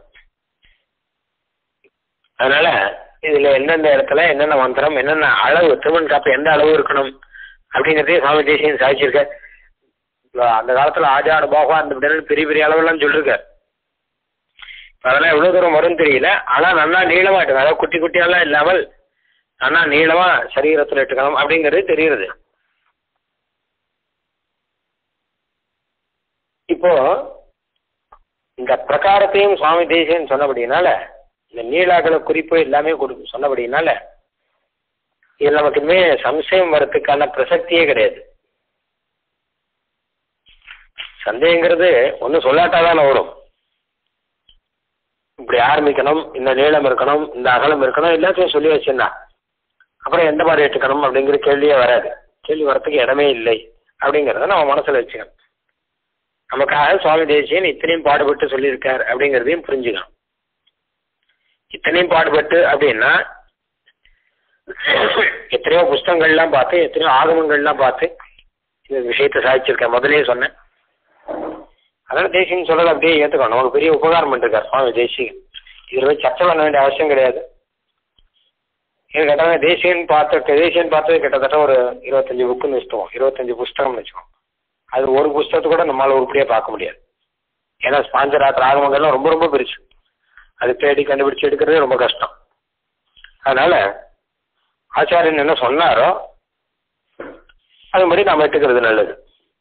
அதனால இதில் எந்தெந்த இடத்துல என்னென்ன மந்திரம் என்னென்ன அளவு திருமண் காப்பு எந்த அளவு இருக்கணும் அப்படிங்கிறதையும் சுவாமி தேசியம் சாதிச்சிருக்க அந்த காலத்தில் ஆஜான போகம் அந்த இப்படின்னு பெரிய பெரிய அளவெல்லாம் சொல்லியிருக்காரு அதெல்லாம் எவ்வளோ தூரம் வரும்னு தெரியல ஆனால் நல்லா நீளமாக எடுக்கணும் அதாவது குட்டி குட்டியெல்லாம் இல்லாமல் நல்லா நீளமாக சரீரத்தில் எடுத்துக்கணும் அப்படிங்கிறது தெரியுறது இப்போ இந்த பிரகாரத்தையும் சுவாமி தேசியன் சொன்னபடினால இந்த நீளாகல குறிப்பு எல்லாமே கொடு சொன்னபடினால இது நமக்கு இனிமே சம்சயம் வரத்துக்கான பிரசக்தியே கிடையாது சந்தேகங்கிறது ஒன்றும் சொல்லாட்டாதானே வரும் இப்படி ஆரம்பிக்கணும் இந்த நீளம் இருக்கணும் இந்த அகலம் இருக்கணும் எல்லாத்தையும் சொல்லி வச்சிருந்தா அப்புறம் எந்த மாதிரி எடுத்துக்கணும் அப்படிங்கிற கேள்வியே வராது கேள்வி வரத்துக்கு இடமே இல்லை அப்படிங்கிறத நம்ம மனசுல வச்சுக்கணும் நமக்காக சுவாமி தேசியன் இத்தனையும் பாடுபட்டு சொல்லியிருக்கார் அப்படிங்கிறதையும் புரிஞ்சுக்கணும் இத்தனையும் பாடுபட்டு அப்படின்னா எத்தனையோ புஸ்தகங்கள்லாம் பார்த்து எத்தனையோ ஆகமங்கள்லாம் பார்த்து இந்த விஷயத்தை சாதிச்சிருக்கேன் முதலே சொன்னேன் அதனால தேசியன் சொல்றது அப்படியே ஏற்றுக்கணும் நமக்கு பெரிய உபகாரம் பண்ணிருக்கார் சுவாமி தேசிகன் இதில் போய் சர்ச்சை பண்ண வேண்டிய அவசியம் கிடையாது இது கேட்டாங்க தேசியன் பார்த்து தேசியன் பார்த்தது கிட்டத்தட்ட ஒரு இருபத்தஞ்சு புக்குன்னு வச்சுக்குவோம் இருபத்தஞ்சு புஸ்தகம்னு வச்சுக்கோம் அது ஒரு புஸ்தகத்தை கூட நம்மளால உருப்படியாக பார்க்க முடியாது ஏன்னா ஸ்பாஞ்சராத் ராகமங்கள்லாம் ரொம்ப ரொம்ப பெருசு அது தேடி கண்டுபிடிச்சு எடுக்கிறதே ரொம்ப கஷ்டம் அதனால ஆச்சாரியன் என்ன சொன்னாரோ அதுபடி நாம் எடுத்துக்கிறது நல்லது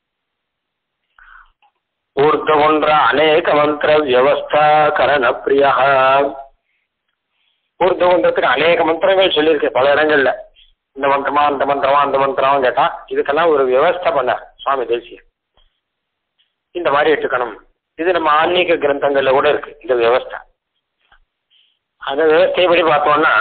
ಊರ್ಧ್ವೊಂದ್ರ ಅನೇಕ ಮಂತ್ರ ವ್ಯವಸ್ಥಾ ಕರಣ பிரியா ஊர்துவன்றதுக்கு அநேக மந்திரங்கள் சொல்லியிருக்கு பல இடங்கள்ல இந்த மந்திரமா அந்த மந்திரமா அந்த மந்திரமா கேட்டா இதுக்கெல்லாம் ஒரு வியவஸ்தை பண்ணார் சுவாமி தேசியர் இந்த மாதிரி எடுத்துக்கணும் இது நம்ம ஆன்மீக கிரந்தங்கள்ல கூட இருக்கு இந்த வியவஸ்தை அந்த வியவஸ்தைப்படி பார்த்தோம்னா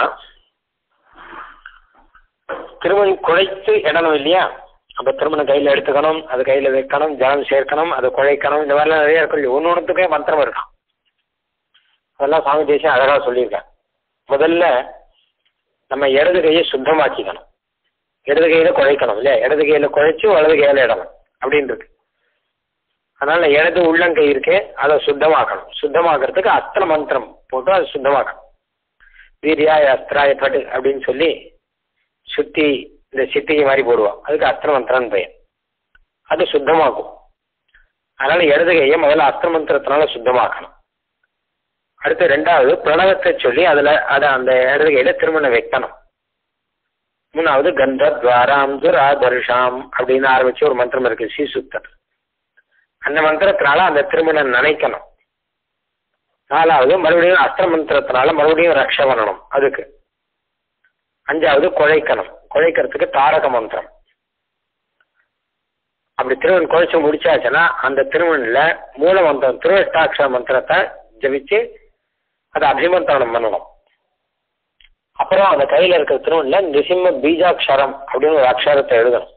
திருமணி குழைத்து இடணும் இல்லையா அப்போ திருமணம் கையில் எடுத்துக்கணும் அது கையில் வைக்கணும் ஜலம் சேர்க்கணும் அதை குழைக்கணும் இந்த மாதிரிலாம் நிறைய இருக்கும் ஒன்று ஒன்றுத்துக்கே மந்திரம் இருக்கான் அதெல்லாம் சுவாமி தேசியம் அழகாக சொல்லியிருக்கேன் முதல்ல நம்ம இடது கையை சுத்தமாக்கிக்கணும் இடது கையில் குழைக்கணும் இல்லையா இடது கையில் குழைச்சி வலது கையில் இடணும் அப்படின்றது அதனால இடது உள்ளங்கை இருக்கு அதை சுத்தமாக்கணும் சுத்தமாக்குறதுக்கு அஸ்திர மந்திரம் போட்டு அதை சுத்தமாக்கணும் வீரியாய அஸ்திராய பட்டு அப்படின்னு சொல்லி சுத்தி இந்த சித்திகை மாதிரி போடுவோம் அதுக்கு அஸ்திர மந்திரம்னு பெயர் அது சுத்தமாக்கும் அதனால இடது கையை முதல்ல அஸ்திர மந்திரத்தினால சுத்தமாக்கணும் அடுத்து ரெண்டாவது பிரணவத்தை சொல்லி அதுல அதை அந்த இடது கையில திருமணம் வைக்கணும் மூணாவது கந்த துவாராம் துராதர்ஷாம் அப்படின்னு ஆரம்பிச்சு ஒரு மந்திரம் இருக்கு ஸ்ரீசுத்தர் அந்த மந்திரத்தினால அந்த திருமணம் நினைக்கணும் நாலாவது மறுபடியும் அஸ்திர மந்திரத்தினால மறுபடியும் ரக்ஷ பண்ணணும் அதுக்கு அஞ்சாவது குழைக்கணும் குழைக்கிறதுக்கு தாரக மந்திரம் அப்படி திருவன் குழைச்சு முடிச்சாச்சுன்னா அந்த திருவனில் மூல மந்திரம் திருவஷ்டாட்சர மந்திரத்தை ஜபிச்சு அதை அபிமந்திரணம் பண்ணணும் அப்புறம் அந்த கையில் இருக்கிற திருவனில் நிசிம்ம பீஜாட்சரம் அப்படின்னு ஒரு அக்ஷரத்தை எழுதணும்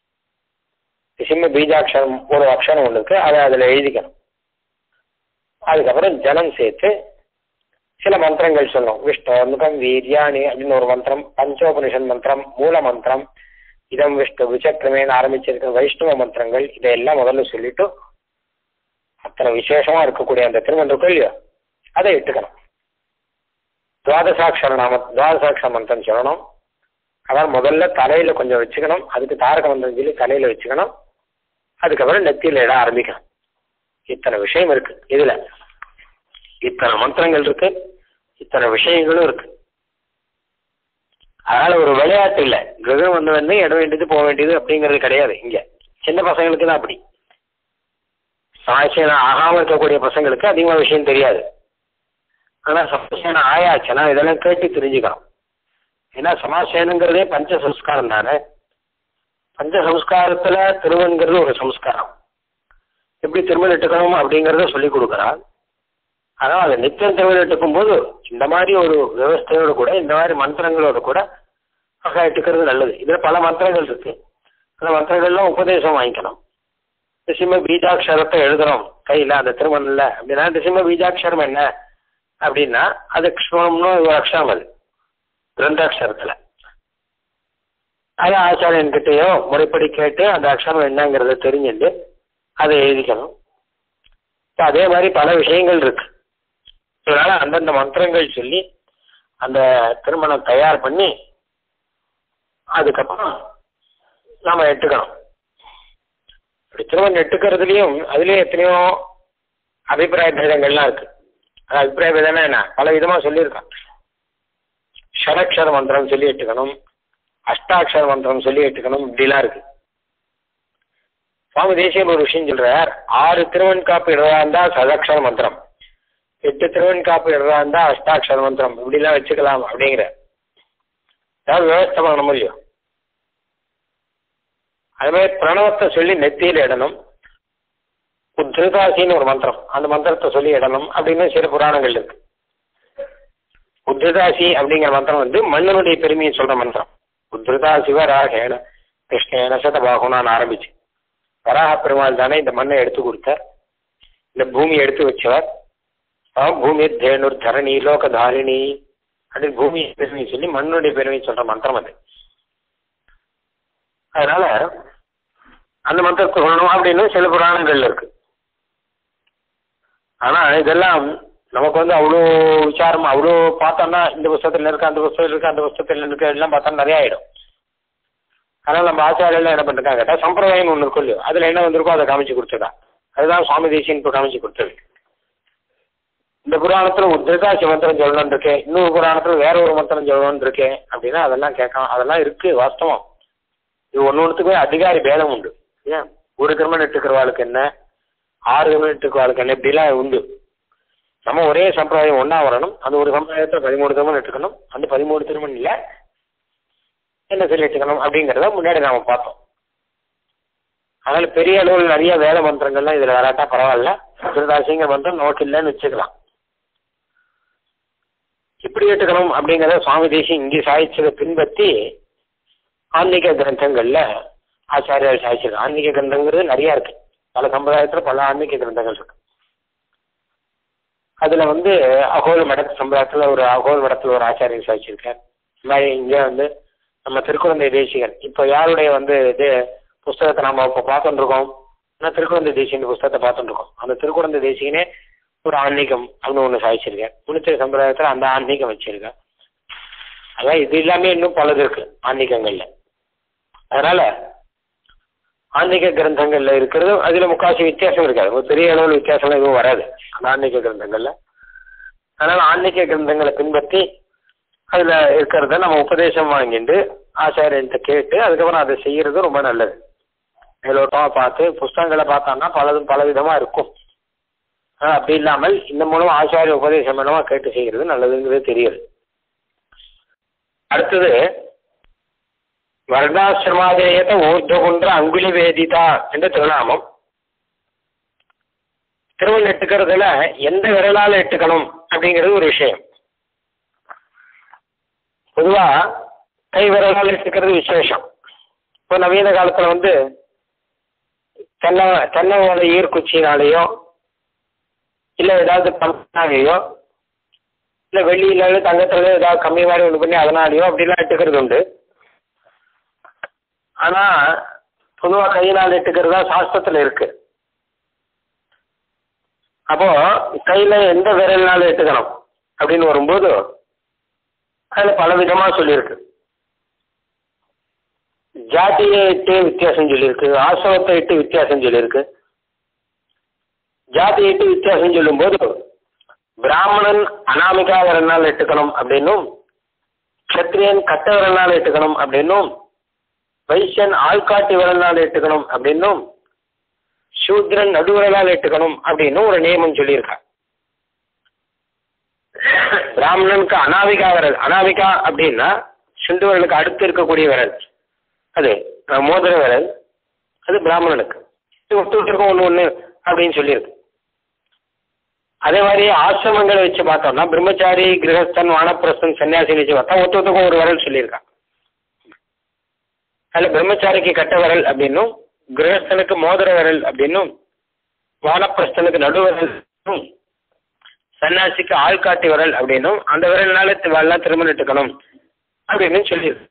நிசிம்ம பீஜாட்சரம் ஒரு அக்ஷரம் ஒன்று இருக்கு அதை அதில் எழுதிக்கணும் அதுக்கப்புறம் ஜலம் சேர்த்து சில மந்திரங்கள் சொல்லணும் விஷ்ணு வீரியாணி அப்படின்னு ஒரு மந்திரம் பஞ்சோபனிஷன் மந்திரம் மூல மந்திரம் இதம் விஷ்ணு விசக்கிரமேன்னு ஆரம்பிச்சிருக்கிற வைஷ்ணவ மந்திரங்கள் இதையெல்லாம் முதல்ல சொல்லிட்டு அத்தனை விசேஷமா இருக்கக்கூடிய அந்த திருமந்திரம் இல்லையோ அதை எடுத்துக்கணும் துவாதசாட்சர நாம துவாதசாட்சர மந்திரம் சொல்லணும் அதான் முதல்ல தலையில கொஞ்சம் வச்சுக்கணும் அதுக்கு தாரக மந்திரம் சொல்லி தலையில வச்சுக்கணும் அதுக்கப்புறம் நெத்தியில இட ஆரம்பிக்கணும் இத்தனை விஷயம் இருக்கு இதுல இத்தனை மந்திரங்கள் இருக்கு இத்தனை விஷயங்களும் இருக்கு அதனால ஒரு விளையாட்டு இல்லை கிரகம் வந்து வந்து இட வேண்டியது போக வேண்டியது அப்படிங்கிறது கிடையாது இங்க சின்ன பசங்களுக்கு தான் அப்படி சமாசேனம் ஆகாம இருக்கக்கூடிய பசங்களுக்கு அதிகமாக விஷயம் தெரியாது ஆனால் சமாசேனம் ஆயாச்சுன்னா இதெல்லாம் கேட்டு தெரிஞ்சுக்கணும் ஏன்னா சமாசேனங்கிறதே பஞ்ச சம்ஸ்காரம் தானே பஞ்ச சம்ஸ்காரத்துல திருவன்கிறது ஒரு சம்ஸ்காரம் எப்படி திருமணம் எடுக்கணும் அப்படிங்கிறத சொல்லி கொடுக்குறான் ஆனால் அதை நித்தியம் திருமணம் எடுக்கும் போது இந்த மாதிரி ஒரு விவஸ்தையோடு கூட இந்த மாதிரி மந்திரங்களோட கூட அழகா எடுக்கிறது நல்லது இதில் பல மந்திரங்கள் இருக்கு அந்த மந்திரங்கள்லாம் உபதேசம் வாங்கிக்கணும் திசிம்ம பீஜாட்சரத்தை எழுதுறோம் கையில் அந்த திருமணில் அப்படின்னா திசிம்ம பீஜாட்சரம் என்ன அப்படின்னா அது கிருஷ்ணம்னு ஒரு அக்ஷரம் அது கிரந்தாட்சரத்தில் அது ஆச்சாரியன்கிட்டயோ முறைப்படி கேட்டு அந்த அக்ஷரம் என்னங்கிறத தெரிஞ்சுட்டு அதை எழுதிக்கணும் அதே மாதிரி பல விஷயங்கள் இருக்கு அதனால அந்தந்த மந்திரங்கள் சொல்லி அந்த திருமணம் தயார் பண்ணி அதுக்கப்புறம் நாம எட்டுக்கணும் இப்படி திருமணம் எட்டுக்கிறதுலையும் அதுலேயும் எத்தனையோ அபிப்பிராய பேதங்கள்லாம் இருக்கு அது அபிப்பிராய பேதம்னா என்ன பல விதமாக சொல்லியிருக்கான் ஷடக்ஷர மந்திரம் சொல்லி எட்டுக்கணும் அஷ்டாட்சர மந்திரம் சொல்லி எட்டுக்கணும் இப்படிலாம் இருக்கு சுவாமி தேசியம் ஒரு விஷயம் சொல்றார் ஆறு திருவன் காப்பு இடறா இருந்தா சதாட்சர மந்திரம் எட்டு திருவன் காப்பு இடறா இருந்தா அஷ்டாட்சர மந்திரம் இப்படிலாம் வச்சுக்கலாம் அப்படிங்கிற ஏதாவது விவஸ்தை பண்ண முடியும் அது மாதிரி பிரணவத்தை சொல்லி நெத்தியில் இடணும் உத்ருதாசின்னு ஒரு மந்திரம் அந்த மந்திரத்தை சொல்லி இடணும் அப்படின்னு சில புராணங்கள் இருக்கு உத்ருதாசி அப்படிங்கிற மந்திரம் வந்து மன்னனுடைய பெருமையை சொல்ற மந்திரம் உத்ருதா சிவராகேன கிருஷ்ணேன சதபாகுனான்னு ஆரம்பிச்சு வராக பெருமாள் தானே இந்த மண்ணை எடுத்து கொடுத்தார் இந்த பூமியை எடுத்து வச்சவர் அவன் பூமி தேனுர் தரணி லோக தாரிணி அப்படின்னு பூமியை பெருமையை சொல்லி மண்ணுடைய பெருமையை சொல்ற மந்திரம் அது அதனால அந்த மந்திரத்தை சொல்லணும் அப்படின்னு சில புராணங்கள்ல இருக்கு ஆனா இதெல்லாம் நமக்கு வந்து அவ்வளோ விசாரம் அவ்வளோ பார்த்தோம்னா இந்த புஸ்தகத்தில் இருக்கு அந்த புஸ்தகத்தில் இருக்கு அந்த புஸ்தகத்தில் இருக்கு எல்லாம் பார்த்தா நிறைய ஆயிடும் அதனால நம்ம ஆச்சாரியெல்லாம் என்ன பண்ணிருக்காங்க கேட்டால் சம்பிரதாயம் ஒன்று இருக்கும் இல்லையோ அதில் என்ன வந்திருக்கோ அதை காமிச்சு கொடுத்துடா அதுதான் சுவாமி தேசியன் இப்போ காமிச்சு கொடுத்தது இந்த புராணத்தில் உத்ரகாசி மந்திரம் சொல்லணும்னு இருக்கேன் இன்னொரு புராணத்தில் வேற ஒரு மந்திரம் சொல்லணும்னு இருக்கேன் அப்படின்னா அதெல்லாம் கேட்கலாம் அதெல்லாம் இருக்கு வாஸ்தவம் இது ஒன்று ஒன்றுத்துக்குமே அதிகாரி பேதம் உண்டு ஏன் ஒரு கிரமம் எடுத்துக்கிறவாளுக்கு என்ன ஆறு கிரமம் எடுத்துக்கிறவாளுக்கு என்ன இப்படிலாம் உண்டு நம்ம ஒரே சம்பிரதாயம் ஒன்றா வரணும் அந்த ஒரு சம்பிரதாயத்தில் பதிமூணு திருமணம் எடுத்துக்கணும் அந்த பதிமூணு திருமணம் இல்லை என்ன சொல்லி எடுத்துக்கணும் அப்படிங்கிறத முன்னாடி நாம பார்த்தோம் அதனால பெரிய அளவில் நிறைய வேத மந்திரங்கள்லாம் இதில் வராட்டா பரவாயில்ல திருதாசிங்கிற மந்திரம் நோட்டு இல்லைன்னு வச்சுக்கலாம் இப்படி எடுத்துக்கணும் அப்படிங்கிறத சுவாமி தேசி இங்கே சாதிச்சதை பின்பற்றி ஆன்மீக கிரந்தங்கள்ல ஆச்சாரியார் சாதிச்சிருக்கு ஆன்மீக கிரந்தங்கிறது நிறைய இருக்கு பல சம்பிரதாயத்தில் பல ஆன்மீக கிரந்தங்கள் இருக்கு அதுல வந்து அகோல் மடத்து சம்பிரதாயத்தில் ஒரு அகோல் மடத்தில் ஒரு ஆச்சாரியர் சாதிச்சிருக்கார் இந்த மாதிரி இங்கே வந்து நம்ம திருக்குழந்தை தேசிகன் இப்போ யாருடைய வந்து இது புஸ்தகத்தை நம்ம இப்போ பார்த்துட்டு இருக்கோம் நான் திருக்குழந்தை தேசிகன் புஸ்தகத்தை பார்த்துட்டு இருக்கோம் அந்த திருக்குழந்தை தேசிகனே ஒரு ஆன்மீகம் அப்படின்னு ஒன்று சாதிச்சிருக்கேன் முனித்திரை சம்பிரதாயத்தில் அந்த ஆன்மீகம் வச்சிருக்கேன் அதான் இது எல்லாமே இன்னும் பலது இருக்கு ஆன்மீகங்கள்ல அதனால ஆன்மீக கிரந்தங்கள்ல இருக்கிறது அதுல முக்காசி வித்தியாசம் இருக்காது ஒரு பெரிய அளவில் வித்தியாசம் எதுவும் வராது அந்த ஆன்மீக கிரந்தங்கள்ல அதனால ஆன்மீக கிரந்தங்களை பின்பற்றி அதுல இருக்கிறத நம்ம உபதேசம் வாங்கிட்டு ஆச்சாரியன்ட்ட கேட்டு அதுக்கப்புறம் அதை செய்யறது ரொம்ப நல்லது மேலோட்டமா பார்த்து புஸ்தகங்களை பார்த்தோம்னா பலதும் பல விதமா இருக்கும் ஆனா அப்படி இல்லாமல் இந்த மூலம் ஆச்சாரிய உபதேசம் மூலமா கேட்டு செய்யறது நல்லதுங்கிறது தெரியுது அடுத்தது வர்ணாசிரமாதேயத ஊர்துகுன்ற அங்குலி வேதிதா என்ற திருநாமம் திருவள் எட்டுக்கிறதுல எந்த விரலால் எட்டுக்கணும் அப்படிங்கிறது ஒரு விஷயம் பொதுவா கை விரலால் எட்டுக்கிறது விசேஷம் இப்போ நவீன காலத்துல வந்து தென்னை தென்னை ஓலை ஈர்க்குச்சினாலேயோ இல்லை ஏதாவது பண்ணாலேயோ இல்லை வெள்ளியில தங்கத்துல ஏதாவது கம்மி மாதிரி ஒன்று பண்ணி அதனாலேயோ அப்படிலாம் எட்டுக்கிறது உண்டு ஆனா பொதுவாக கையினால் எட்டுக்கிறது தான் சாஸ்திரத்தில் இருக்கு அப்போ கையில எந்த விரல்னாலும் எட்டுக்கணும் அப்படின்னு வரும்போது அதில் பல விதமாக சொல்லியிருக்கு ஜாதியை இட்டு வித்தியாசம் சொல்லியிருக்கு ஆசிரமத்தை இட்டு வித்தியாசம் சொல்லியிருக்கு ஜாதியை இட்டு வித்தியாசம் சொல்லும்போது பிராமணன் அனாமிகா விரல்னால் எட்டுக்கணும் அப்படின்னும் க்ஷத்ரியன் கட்ட விரல்னால் எட்டுக்கணும் அப்படின்னும் வைசியன் ஆள்காட்டி விரல்னால் எட்டுக்கணும் அப்படின்னும் சூத்ரன் நடுவிரலால் எட்டுக்கணும் அப்படின்னு ஒரு நியமம் சொல்லியிருக்கா பிராமணனுக்கு அனாவிகா விரல் அனாவிகா அப்படின்னா சுண்டு விரலுக்கு அடுத்து இருக்கக்கூடிய விரல் அது மோதிர விரல் அது பிராமணனுக்கு இது ஒத்து விட்டுருக்கோம் ஒன்று ஒன்று அப்படின்னு சொல்லியிருக்கு அதே மாதிரி ஆசிரமங்களை வச்சு பார்த்தோம்னா பிரம்மச்சாரி கிரகஸ்தன் வானப்பிரஸ்தன் சன்னியாசின்னு வச்சு பார்த்தா ஒத்து ஒத்துக்கும் ஒரு விரல் சொல்லியிருக்கான் அதில் பிரம்மச்சாரிக்கு கட்ட விரல் அப்படின்னும் கிரகஸ்தனுக்கு மோதிர விரல் அப்படின்னும் வானப்பிரஸ்தனுக்கு நடுவிரல் சன்னியாசிக்கு ஆள்காட்டி விரல் அப்படின்னும் அந்த விரல்னால எல்லாம் திருமணம் எடுக்கணும் அப்படின்னு சொல்லியிருக்கு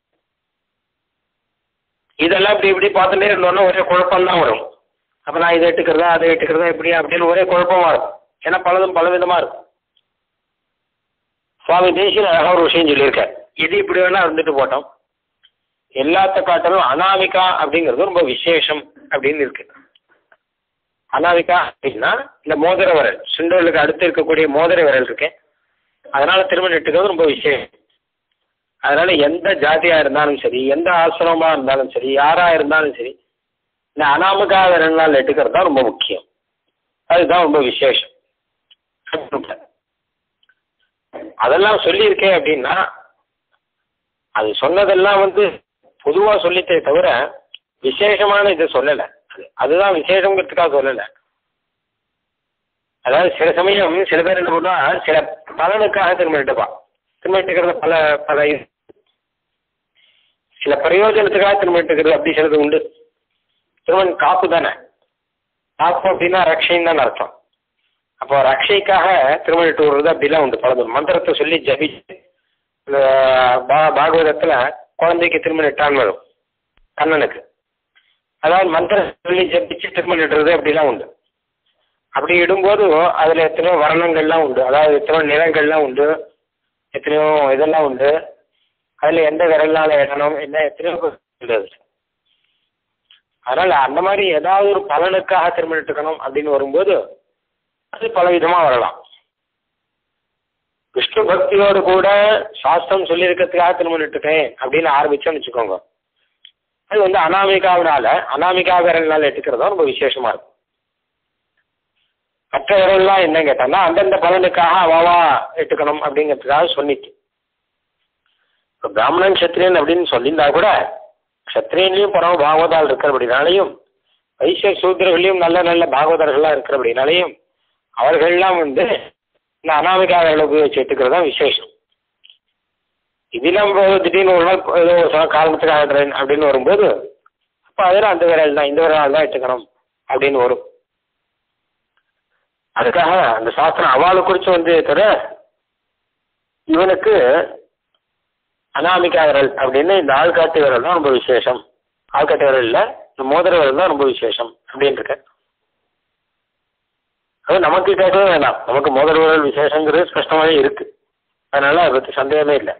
இதெல்லாம் இப்படி இப்படி பார்த்துட்டே இருந்தோம்னா ஒரே குழப்பம் தான் வரும் அப்போ நான் இதை எடுத்துக்கிறதா அதை எடுத்துக்கிறதா இப்படி அப்படின்னு ஒரே குழப்பமா இருக்கும் ஏன்னா பலதும் பல விதமா இருக்கும் சுவாமி தேசியன் அழகாக ஒரு விஷயம் சொல்லியிருக்கார் இது இப்படி வேணா இருந்துட்டு போட்டோம் எல்லாத்த காட்டிலும் அனாமிகா அப்படிங்கிறது ரொம்ப விசேஷம் அப்படின்னு இருக்கு அனாமிகா அப்படின்னா இந்த மோதிர விரல் சுண்டலுக்கு அடுத்து இருக்கக்கூடிய மோதிர விரல் இருக்கு அதனால திருமணம் எடுத்துக்கிறது ரொம்ப விசேஷம் அதனால எந்த ஜாதியா இருந்தாலும் சரி எந்த ஆசிரமமா இருந்தாலும் சரி யாரா இருந்தாலும் சரி இந்த அனாமிகா விரல்னால் எடுக்கிறது தான் ரொம்ப முக்கியம் அதுதான் ரொம்ப விசேஷம் அதெல்லாம் சொல்லியிருக்கேன் அப்படின்னா அது சொன்னதெல்லாம் வந்து பொதுவாக சொல்லித்தே தவிர விசேஷமான இதை சொல்லலை அது அதுதான் விசேஷங்கிறதுக்காக சொல்லலை அதாவது சில சமயம் சில பேர் என்ன பண்ணுவா சில பலனுக்காக திரும்ப எடுப்பா திரும்ப எடுத்துக்கிறது பல பல இது சில பிரயோஜனத்துக்காக திரும்ப எடுத்துக்கிறது அப்படி சிலது உண்டு திருமண் காப்பு தானே காப்பு அப்படின்னா ரக்ஷைன்னு தான் அர்த்தம் அப்போ ரக்ஷைக்காக திருமணம் இட்டு விடுறது அப்படிலாம் உண்டு பல மந்திரத்தை சொல்லி ஜபிச்சு இந்த பா பாகவதத்தில் குழந்தைக்கு திருமணம் இட்டான்னு வரும் கண்ணனுக்கு அதாவது மந்திரம் சொல்லி ஜபிச்சு திருமணம் இடுறது அப்படிலாம் உண்டு அப்படி இடும்போது அதில் எத்தனையோ வர்ணங்கள்லாம் உண்டு அதாவது எத்தனையோ நிறங்கள்லாம் உண்டு எத்தனையோ இதெல்லாம் உண்டு அதில் எந்த விரல்னால இடணும் என்ன எத்தனையோ உண்டு அது அதனால் அந்த மாதிரி ஏதாவது ஒரு பலனுக்காக திருமணம் எடுத்துக்கணும் அப்படின்னு வரும்போது அது பல விதமாக வரலாம் விஷ்ணு பக்தியோடு கூட சாஸ்திரம் சொல்லியிருக்கிறதுக்காக திருமணம் எடுத்துக்கேன் அப்படின்னு ஆரம்பிச்சோன்னு வச்சுக்கோங்க அது வந்து அனாமிகாவினால அனாமிகா விரல்னால எடுத்துக்கிறதா ரொம்ப விசேஷமா இருக்கும் மற்ற விரல்லாம் என்ன கேட்டான்னா அந்தந்த பலனுக்காக அவாவா எடுத்துக்கணும் அப்படிங்கிறதுக்காக சொன்னிச்சு இப்போ பிராமணன் சத்திரியன் அப்படின்னு சொல்லியிருந்தா கூட சத்திரியன்லையும் பரம பாகவதால் இருக்கிறபடினாலையும் வைசிய சூத்திரர்களையும் நல்ல நல்ல பாகவதர்கள்லாம் இருக்கிறபடினாலையும் அவர்கள்லாம் வந்து இந்த அனாமிகா விரலை உபயோகிச்சு எடுத்துக்கிறது தான் விசேஷம் இதெல்லாம் போது திடீர்னு ஒரு நாள் ஏதோ ஒரு சில காரணத்துக்காக ட்ரெயின் அப்படின்னு வரும்போது அப்போ அதில் அந்த விரல் தான் இந்த விரல் தான் எடுத்துக்கணும் அப்படின்னு வரும் அதுக்காக அந்த சாஸ்திரம் அவளை குறித்து வந்து தவிர இவனுக்கு அனாமிகா விரல் அப்படின்னு இந்த ஆள்காட்டு விரல் தான் ரொம்ப விசேஷம் ஆள்காட்டு விரல் இல்லை இந்த மோதிர விரல் தான் ரொம்ப விசேஷம் அப்படின்னு இருக்க அது நமக்கு கேட்கவே வேண்டாம் நமக்கு மோதிர விரல் விசேஷங்கிறது ஸ்பஷ்டமாகவே இருக்கு அதனால அதை பற்றி சந்தேகமே இல்லை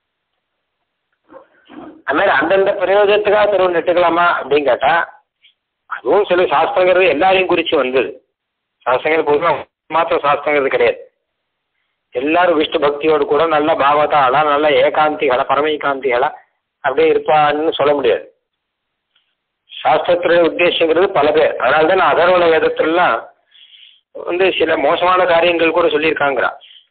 அது மாதிரி அந்தந்த பிரயோஜனத்துக்காக திருவண்ணு எடுத்துக்கலாமா அப்படின்னு கேட்டால் அதுவும் சில சாஸ்திரங்கிறது எல்லாரையும் குறித்து வந்தது சாஸ்திரங்கள் பொதுவாக மாத்திரம் சாஸ்திரங்கிறது கிடையாது எல்லாரும் விஷ்ணு பக்தியோடு கூட நல்ல பாகவதாளா நல்ல ஏகாந்திகளா பரமேகாந்திகளா அப்படியே இருப்பான்னு சொல்ல முடியாது சாஸ்திரத்துடைய உத்தேசங்கிறது பல பேர் அதனால தான் அதர்வண வேதத்திலலாம் வந்து சில மோசமான காரியங்கள் கூட சொல்லியிருக்காங்கிறா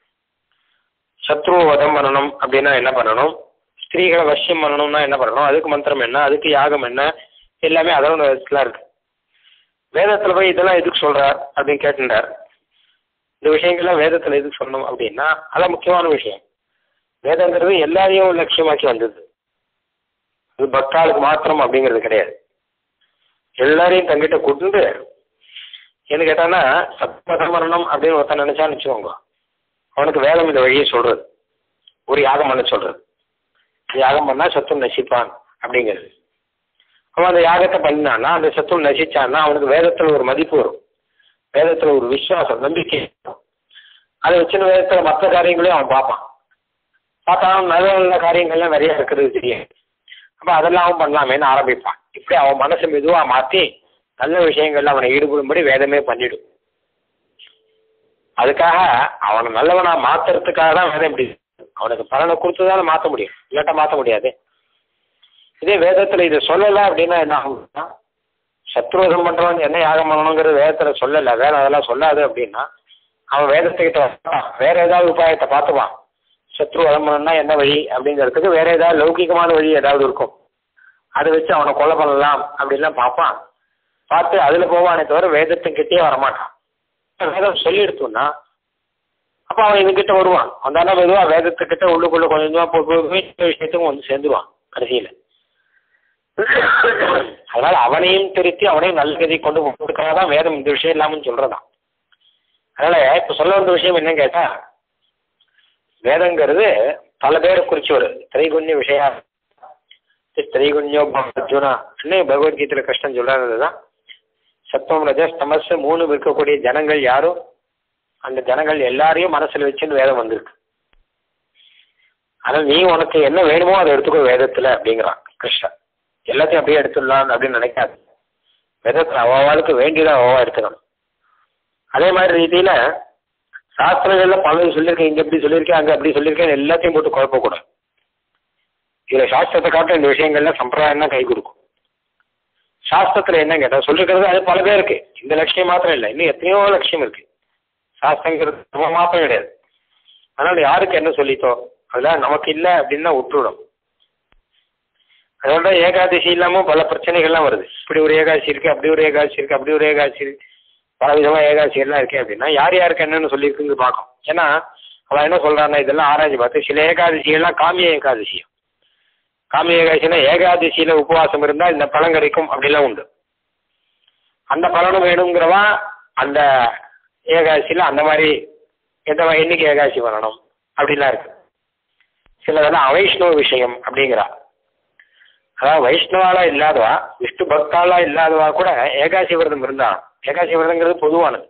சத்ரு வதம் பண்ணணும் அப்படின்னா என்ன பண்ணணும் ஸ்திரீகளை வசியம் பண்ணணும்னா என்ன பண்ணணும் அதுக்கு மந்திரம் என்ன அதுக்கு யாகம் என்ன எல்லாமே அதர்வண வேதத்துல இருக்கு வேதத்தில் போய் இதெல்லாம் எதுக்கு சொல்கிறார் அப்படின்னு கேட்டுட்டார் இந்த விஷயங்கள்லாம் வேதத்தில் எதுக்கு சொல்லணும் அப்படின்னா அதான் முக்கியமான விஷயம் வேதங்கிறது எல்லாரையும் லட்சியமாக்கி வந்தது அது பக்தாளுக்கு மாத்திரம் அப்படிங்கிறது கிடையாது எல்லாரையும் தங்கிட்ட கூட்டு என்ன கேட்டான்னா சத்மதம் மரணம் அப்படின்னு ஒருத்தன் நினைச்சான்னு வச்சுக்கோங்க அவனுக்கு வேதம் இந்த வழியை சொல்றது ஒரு யாகம் பண்ண சொல்றது யாகம் பண்ணா சத்தும் நசிப்பான் அப்படிங்கிறது அவன் அந்த யாகத்தை பண்ணினான்னா அந்த சத்துவம் நசிச்சான்னா அவனுக்கு வேதத்தில் ஒரு மதிப்பு வரும் வேதத்தில் ஒரு விசுவாசம் நம்பிக்கை அதை வச்சுன்னு வேதத்தில் மற்ற காரியங்களையும் அவன் பார்ப்பான் பார்த்தா நல்ல நல்ல காரியங்கள்லாம் நிறைய இருக்கிறது தெரியும் அப்போ அதெல்லாம் அவன் பண்ணலாமேன்னு ஆரம்பிப்பான் இப்படி அவன் மனசை மெதுவாக மாற்றி நல்ல விஷயங்கள்ல அவனை ஈடுபடும்படி வேதமே பண்ணிடும் அதுக்காக அவனை நல்லவனா மாத்துறதுக்காக தான் வேதம் இப்படி அவனுக்கு பலனை கொடுத்து தானே மாற்ற முடியும் இல்லாட்டா மாற்ற முடியாது இதே வேதத்தில் இதை சொல்லலை அப்படின்னா என்ன ஆகும்னா சத்ருவதம் பண்ணுறவன் என்ன யாகம் பண்ணணுங்கிறது வேதத்தில் சொல்லலை வேதம் அதெல்லாம் சொல்லாது அப்படின்னா அவன் வேதத்துக்கிட்ட வரலாம் வேற ஏதாவது உபாயத்தை பார்த்துப்பான் சத்ரு வதம் பண்ணணும்னா என்ன வழி அப்படிங்கிறதுக்கு வேற ஏதாவது லௌகிகமான வழி ஏதாவது இருக்கும் அதை வச்சு அவனை கொலை பண்ணலாம் அப்படின்லாம் பார்ப்பான் பார்த்து அதில் போவானே தவிர வேதத்துக்கிட்டே வரமாட்டான் வேதம் சொல்லி எடுத்தோம்னா அப்போ அவன் இதுக்கிட்ட வருவான் வந்தானா மெதுவாக வேதத்துக்கிட்ட உள்ளுக்குள்ள கொஞ்சம் கொஞ்சமாக போய் விஷயத்துக்கும் வந்து சேர்ந்துருவான் கடைசியில் அதனால அவனையும் திருத்தி அவனையும் நல்ல கதி கொண்டு போகிறதுக்காக தான் வேதம் இந்த விஷயம் இல்லாமல் சொல்றதான் அதனால இப்போ சொல்ல வந்த விஷயம் என்னன்னு கேட்டா வேதங்கிறது பல பேரை குறிச்சு வரும் திரைகுண்ய விஷயா திரைகுண்யோ அர்ஜுனா இன்னும் பகவத்கீதையில் கஷ்டம் சொல்றாரு தான் சத்தம் ரஜஸ் தமஸ் மூணு இருக்கக்கூடிய ஜனங்கள் யாரும் அந்த ஜனங்கள் எல்லாரையும் மனசுல வச்சுன்னு வேதம் வந்திருக்கு ஆனால் நீ உனக்கு என்ன வேணுமோ அதை எடுத்துக்கோ வேதத்துல அப்படிங்கிறான் கிருஷ்ணன் எல்லாத்தையும் அப்படியே எடுத்துடலாம் அப்படின்னு நினைக்காது வேதத்தில் அவாவாளுக்கு வேண்டியதை அவாவா எடுத்துக்கணும் அதே மாதிரி ரீதியில சாஸ்திரங்கள்ல பலது சொல்லியிருக்கேன் இங்க எப்படி சொல்லியிருக்கேன் அங்க அப்படி சொல்லியிருக்கேன் எல்லாத்தையும் போட்டு குழப்பக்கூடாது இதுல சாஸ்திரத்தை காட்ட இந்த விஷயங்கள்ல சம்பிரதாயம் தான் கை கொடுக்கும் சாஸ்திரத்துல என்ன கேட்டா சொல்லிருக்கிறது அது பல பேர் இருக்கு இந்த லட்சியம் மாத்திரம் இல்லை இன்னும் எத்தனையோ லட்சியம் இருக்கு சாஸ்திரங்கிறது நம்ம மாத்திரம் கிடையாது அதனால யாருக்கு என்ன சொல்லித்தோ அதெல்லாம் நமக்கு இல்லை அப்படின்னு தான் விட்டுவிடும் அதோட ஏகாதசி இல்லாமல் பல பிரச்சனைகள்லாம் வருது இப்படி ஒரு ஏகாதசி இருக்கு அப்படி ஒரு ஏகாதசி இருக்கு அப்படி ஒரு ஏகாதசி இருக்கு பல விதமாக ஏகாதசி எல்லாம் இருக்கே அப்படின்னா யார் யாருக்கு என்னன்னு சொல்லியிருக்குன்னு பார்க்கும் ஏன்னா அவன் என்ன சொல்றான்னா இதெல்லாம் ஆராய்ச்சி பார்த்து சில ஏகாதசிகள்லாம் காமிய ஏகாதசியம் காமிய ஏகாதசினா ஏகாதசியில உபவாசம் இருந்தால் இந்த பலன் கிடைக்கும் அப்படிலாம் உண்டு அந்த பலனும் வேணுங்கிறவா அந்த ஏகாதசியில் அந்த மாதிரி எந்த வ- என்னைக்கு ஏகாதசி பண்ணணும் அப்படிலாம் இருக்கு சிலதெல்லாம் அவைஷ்ணவ விஷயம் அப்படிங்கிறா அதாவது வைஷ்ணவாலா இல்லாதவா விஷ்ணு பக்தாலா இல்லாதவா கூட ஏகாசி விரதம் இருந்தா ஏகாசி விரதங்கிறது பொதுவானது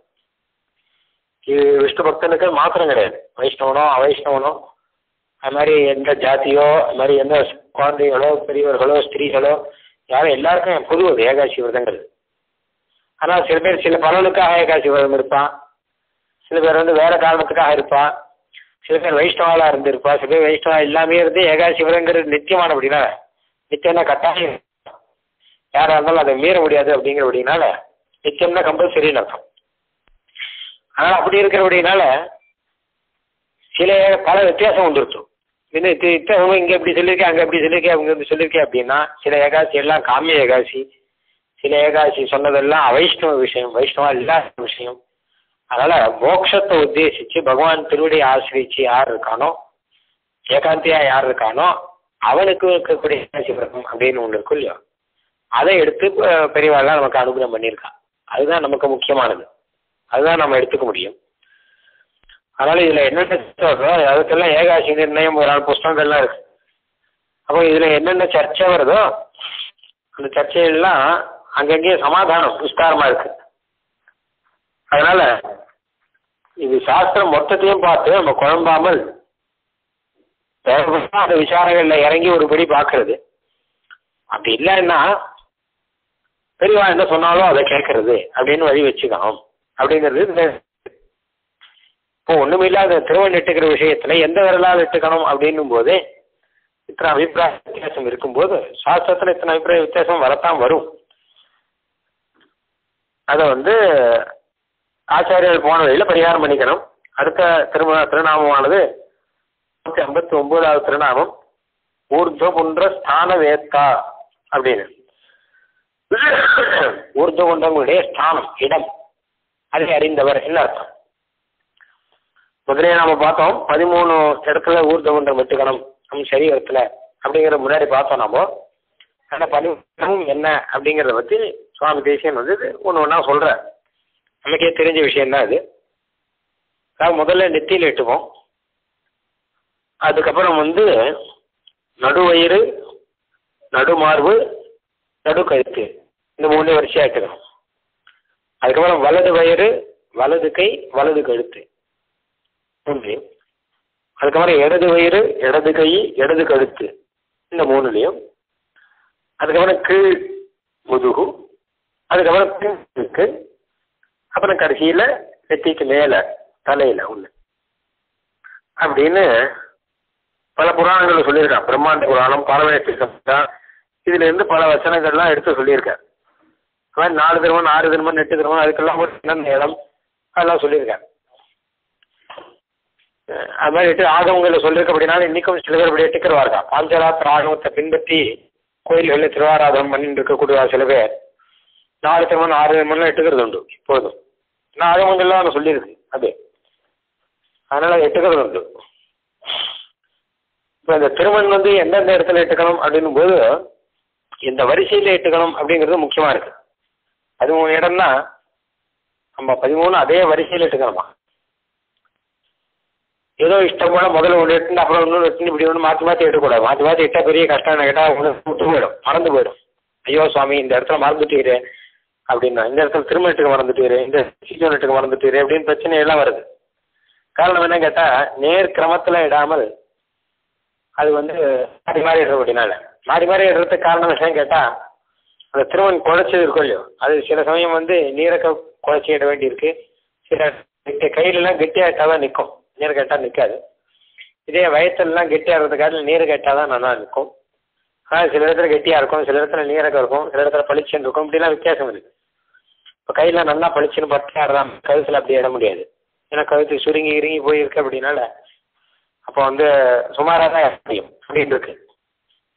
இது விஷ்ணு பக்தனுக்கு மாத்திரம் கிடையாது வைஷ்ணவனோ அவைஷ்ணவனோ அது மாதிரி எந்த ஜாதியோ அது மாதிரி எந்த குழந்தைகளோ பெரியவர்களோ ஸ்திரீகளோ யாரும் எல்லாருக்கும் பொது அது ஏகாசி விரதங்கிறது ஆனால் சில பேர் சில பலனுக்காக ஏகாசி விரதம் இருப்பான் சில பேர் வந்து வேற காரணத்துக்காக இருப்பான் சில பேர் வைஷ்ணவாலா இருந்திருப்பா சில பேர் வைஷ்ணவா எல்லாமே இருந்து ஏகாசி விரதங்கிறது நித்தியமான அப்படின்னா நித்தியம்னா கட்டாயம் யாரா இருந்தாலும் அதை மீற முடியாது அப்படிங்கிறபடினால நித்தியம்னா கம்பல்சரின்னு அர்த்தம் அதனால் அப்படி இருக்கிறபடினால சில பல வித்தியாசம் வந்துருச்சு இன்னும் இத்த இத்தவங்க இங்கே இப்படி சொல்லியிருக்கேன் அங்கே இப்படி சொல்லியிருக்கேன் அவங்க இப்படி சொல்லியிருக்கேன் அப்படின்னா சில ஏகாசி எல்லாம் காமிய ஏகாசி சில ஏகாசி சொன்னதெல்லாம் அவைஷ்ணவ விஷயம் வைஷ்ணவா இல்லாத விஷயம் அதனால மோட்சத்தை உத்தேசிச்சு பகவான் திருவடி ஆசிரிச்சு யார் இருக்கானோ ஏகாந்தியா யார் இருக்கானோ அவனுக்கு இருக்கக்கூடிய ஏகாசி விரதம் அப்படின்னு ஒன்று இருக்கும் இல்லையோ அதை எடுத்து அஹ், பெரியவாள்லாம் நமக்கு அனுகிரகம் பண்ணியிருக்கா அதுதான் நமக்கு முக்கியமானது அதுதான் நம்ம எடுத்துக்க முடியும் அதனால இதுல என்னென்ன சொல்றோ அதுக்கெல்லாம் ஏகாசி நிர்ணயம் ஒரு நாலு புஸ்தகங்கள்லாம் இருக்கு அப்போ இதுல என்னென்ன சர்ச்சை வருதோ அந்த சர்ச்சையெல்லாம் அங்கங்கேயே சமாதானம் விஸ்தாரமா இருக்கு அதனால இது சாஸ்திரம் மொத்தத்தையும் பார்த்து நம்ம குழம்பாமல் தேவைப்பட்டா அந்த விசாரங்கள்ல இறங்கி ஒருபடி பார்க்கறது அப்படி இல்லைன்னா பெரியவா என்ன சொன்னாலும் அதை கேட்கறது அப்படின்னு வழி வச்சுக்கணும் அப்படிங்கிறது இந்த இப்போ ஒண்ணுமில்லாத திருவன் இட்டுக்கிற விஷயத்துல எந்த விரலால் இட்டுக்கணும் அப்படின்னும் போது இத்தனை அபிப்பிராய வித்தியாசம் இருக்கும்போது சாஸ்திரத்துல இத்தனை அபிப்பிராய வித்தியாசம் வரத்தான் வரும் அதை வந்து ஆச்சாரியர்கள் போன வழியில பரிகாரம் பண்ணிக்கணும் அடுத்த திரும திருநாமமானது நூற்றி ஐம்பத்தி ஒன்பதாவது திருநாமம் ஊர்துவ குன்ற ஸ்தான வேத்தா அப்படின்னு ஊர்துவ குன்றங்களுடைய ஸ்தானம் இடம் அதை அறிந்தவர் என்ன அர்த்தம் முதலே நாம பார்த்தோம் பதிமூணு இடத்துல ஊர்துவ குன்றம் வெட்டுக்கணும் நம் சரீரத்துல அப்படிங்கிற முன்னாடி பார்த்தோம் நாம அந்த பதிமூணும் என்ன அப்படிங்கிறத பத்தி சுவாமி தேசியன் வந்து ஒன்று ஒன்றா சொல்ற நமக்கே தெரிஞ்ச விஷயம்தான் இது அதாவது முதல்ல நெத்தியில் எட்டுவோம் அதுக்கப்புறம் வந்து நடுவயிறு நடுமார்பு நடுக்கழுத்து இந்த மூணு வரிசையா எடுத்துக்கணும் அதுக்கப்புறம் வலது வயிறு வலது கை வலது கழுத்து மூன்று அதுக்கப்புறம் இடது வயிறு இடது கை இடது கழுத்து இந்த மூணுலையும் அதுக்கப்புறம் கீழ் முதுகு அதுக்கப்புறம் பின்னுக்கு அப்புறம் கடைசியில் நெத்திக்கு மேலே தலையில் ஒன்று அப்படின்னு பல புராணங்கள் சொல்லியிருக்கான் பிரம்மாண்ட புராணம் பாரமேஸ்வரி சம்ஹிதா இதுல இருந்து பல வசனங்கள்லாம் எடுத்து சொல்லியிருக்கார் அவன் நாலு திருமணம் ஆறு திருமணம் எட்டு திருமணம் அதுக்கெல்லாம் ஒரு என்னென்ன இடம் அதெல்லாம் சொல்லியிருக்கார் அஹ் அது மாதிரி எட்டு ஆகமங்களில் சொல்லியிருக்க அப்படின்னாலும் இன்னைக்கும் சில பேர் அப்படி எட்டுக்கிறவாருக்கா பாஞ்சராத்திர ஆகமத்தை பின்பற்றி கோயில்களில் திருவாராதனம் பண்ணிட்டு இருக்கக்கூடிய சில பேர் நாலு திருமணம் ஆறு திருமணம் எட்டுக்கிறது உண்டு இப்போதும் ஏன்னா ஆகமங்கள்லாம் அவன் சொல்லியிருக்கு அது அதனால எட்டுக்கிறது உண்டு இப்போ இந்த திருமண் வந்து எந்தெந்த இடத்துல எட்டுக்கணும் அப்படின்னும் போது இந்த வரிசையில் எட்டுக்கணும் அப்படிங்கிறது முக்கியமாக இருக்கு பதிமூணு இடம்னா நம்ம பதிமூணு அதே வரிசையில் எட்டுக்கணுமா ஏதோ இஷ்டம் போல முதல்ல ஒன்று எட்டுன்னு அப்புறம் இன்னொன்று எட்டுன்னு இப்படி ஒன்று மாற்றி மாற்றி எடுக்கக்கூடாது மாற்றி மாற்றி எட்டா பெரிய கஷ்டம் கேட்டால் ஒன்று விட்டு போயிடும் மறந்து போயிடும் ஐயோ சுவாமி இந்த இடத்துல மறந்துட்டீரு அப்படின்னா இந்த இடத்துல திருமணத்துக்கு மறந்துட்டீரு இந்த சீக்கிரத்துக்கு மறந்துட்டீரு அப்படின்னு பிரச்சனை எல்லாம் வருது காரணம் என்ன கேட்டால் நேர் கிரமத்தில் இடாமல் அது வந்து மாறி மாறி இடுறது அப்படின்னால மாறி மாறி இடுறதுக்கு காரணம் விஷயம் கேட்டால் அந்த திருமண் குழைச்சது இருக்கும் இல்லையோ அது சில சமயம் வந்து நீரக்க குழைச்சி இட வேண்டியிருக்கு சில கெட்டி- கையிலலாம் கெட்டியாக இட்டால் தான் நிற்கும் நீர் கேட்டால் நிற்காது இதே வயத்துலலாம் கெட்டியாக இருக்கிறதுக்காக நீர் கேட்டால் தான் நல்லா நிற்கும் ஆனால் சில இடத்துல கெட்டியாக இருக்கும் சில இடத்துல நீரக்கம் இருக்கும் சில இடத்துல பளிச்சுன்னு இருக்கும் இப்படிலாம் வித்தியாசம் இருக்குது இப்போ கையில் நல்லா பளிச்சுன்னு பட்டு ஆடுறான் கழுத்தில் அப்படி இட முடியாது ஏன்னா கழுத்து சுருங்கி இறுங்கி போயிருக்கு அப்படின்னால அப்போ வந்து சுமாராக தான் இட முடியும் அப்படின்னு இருக்கு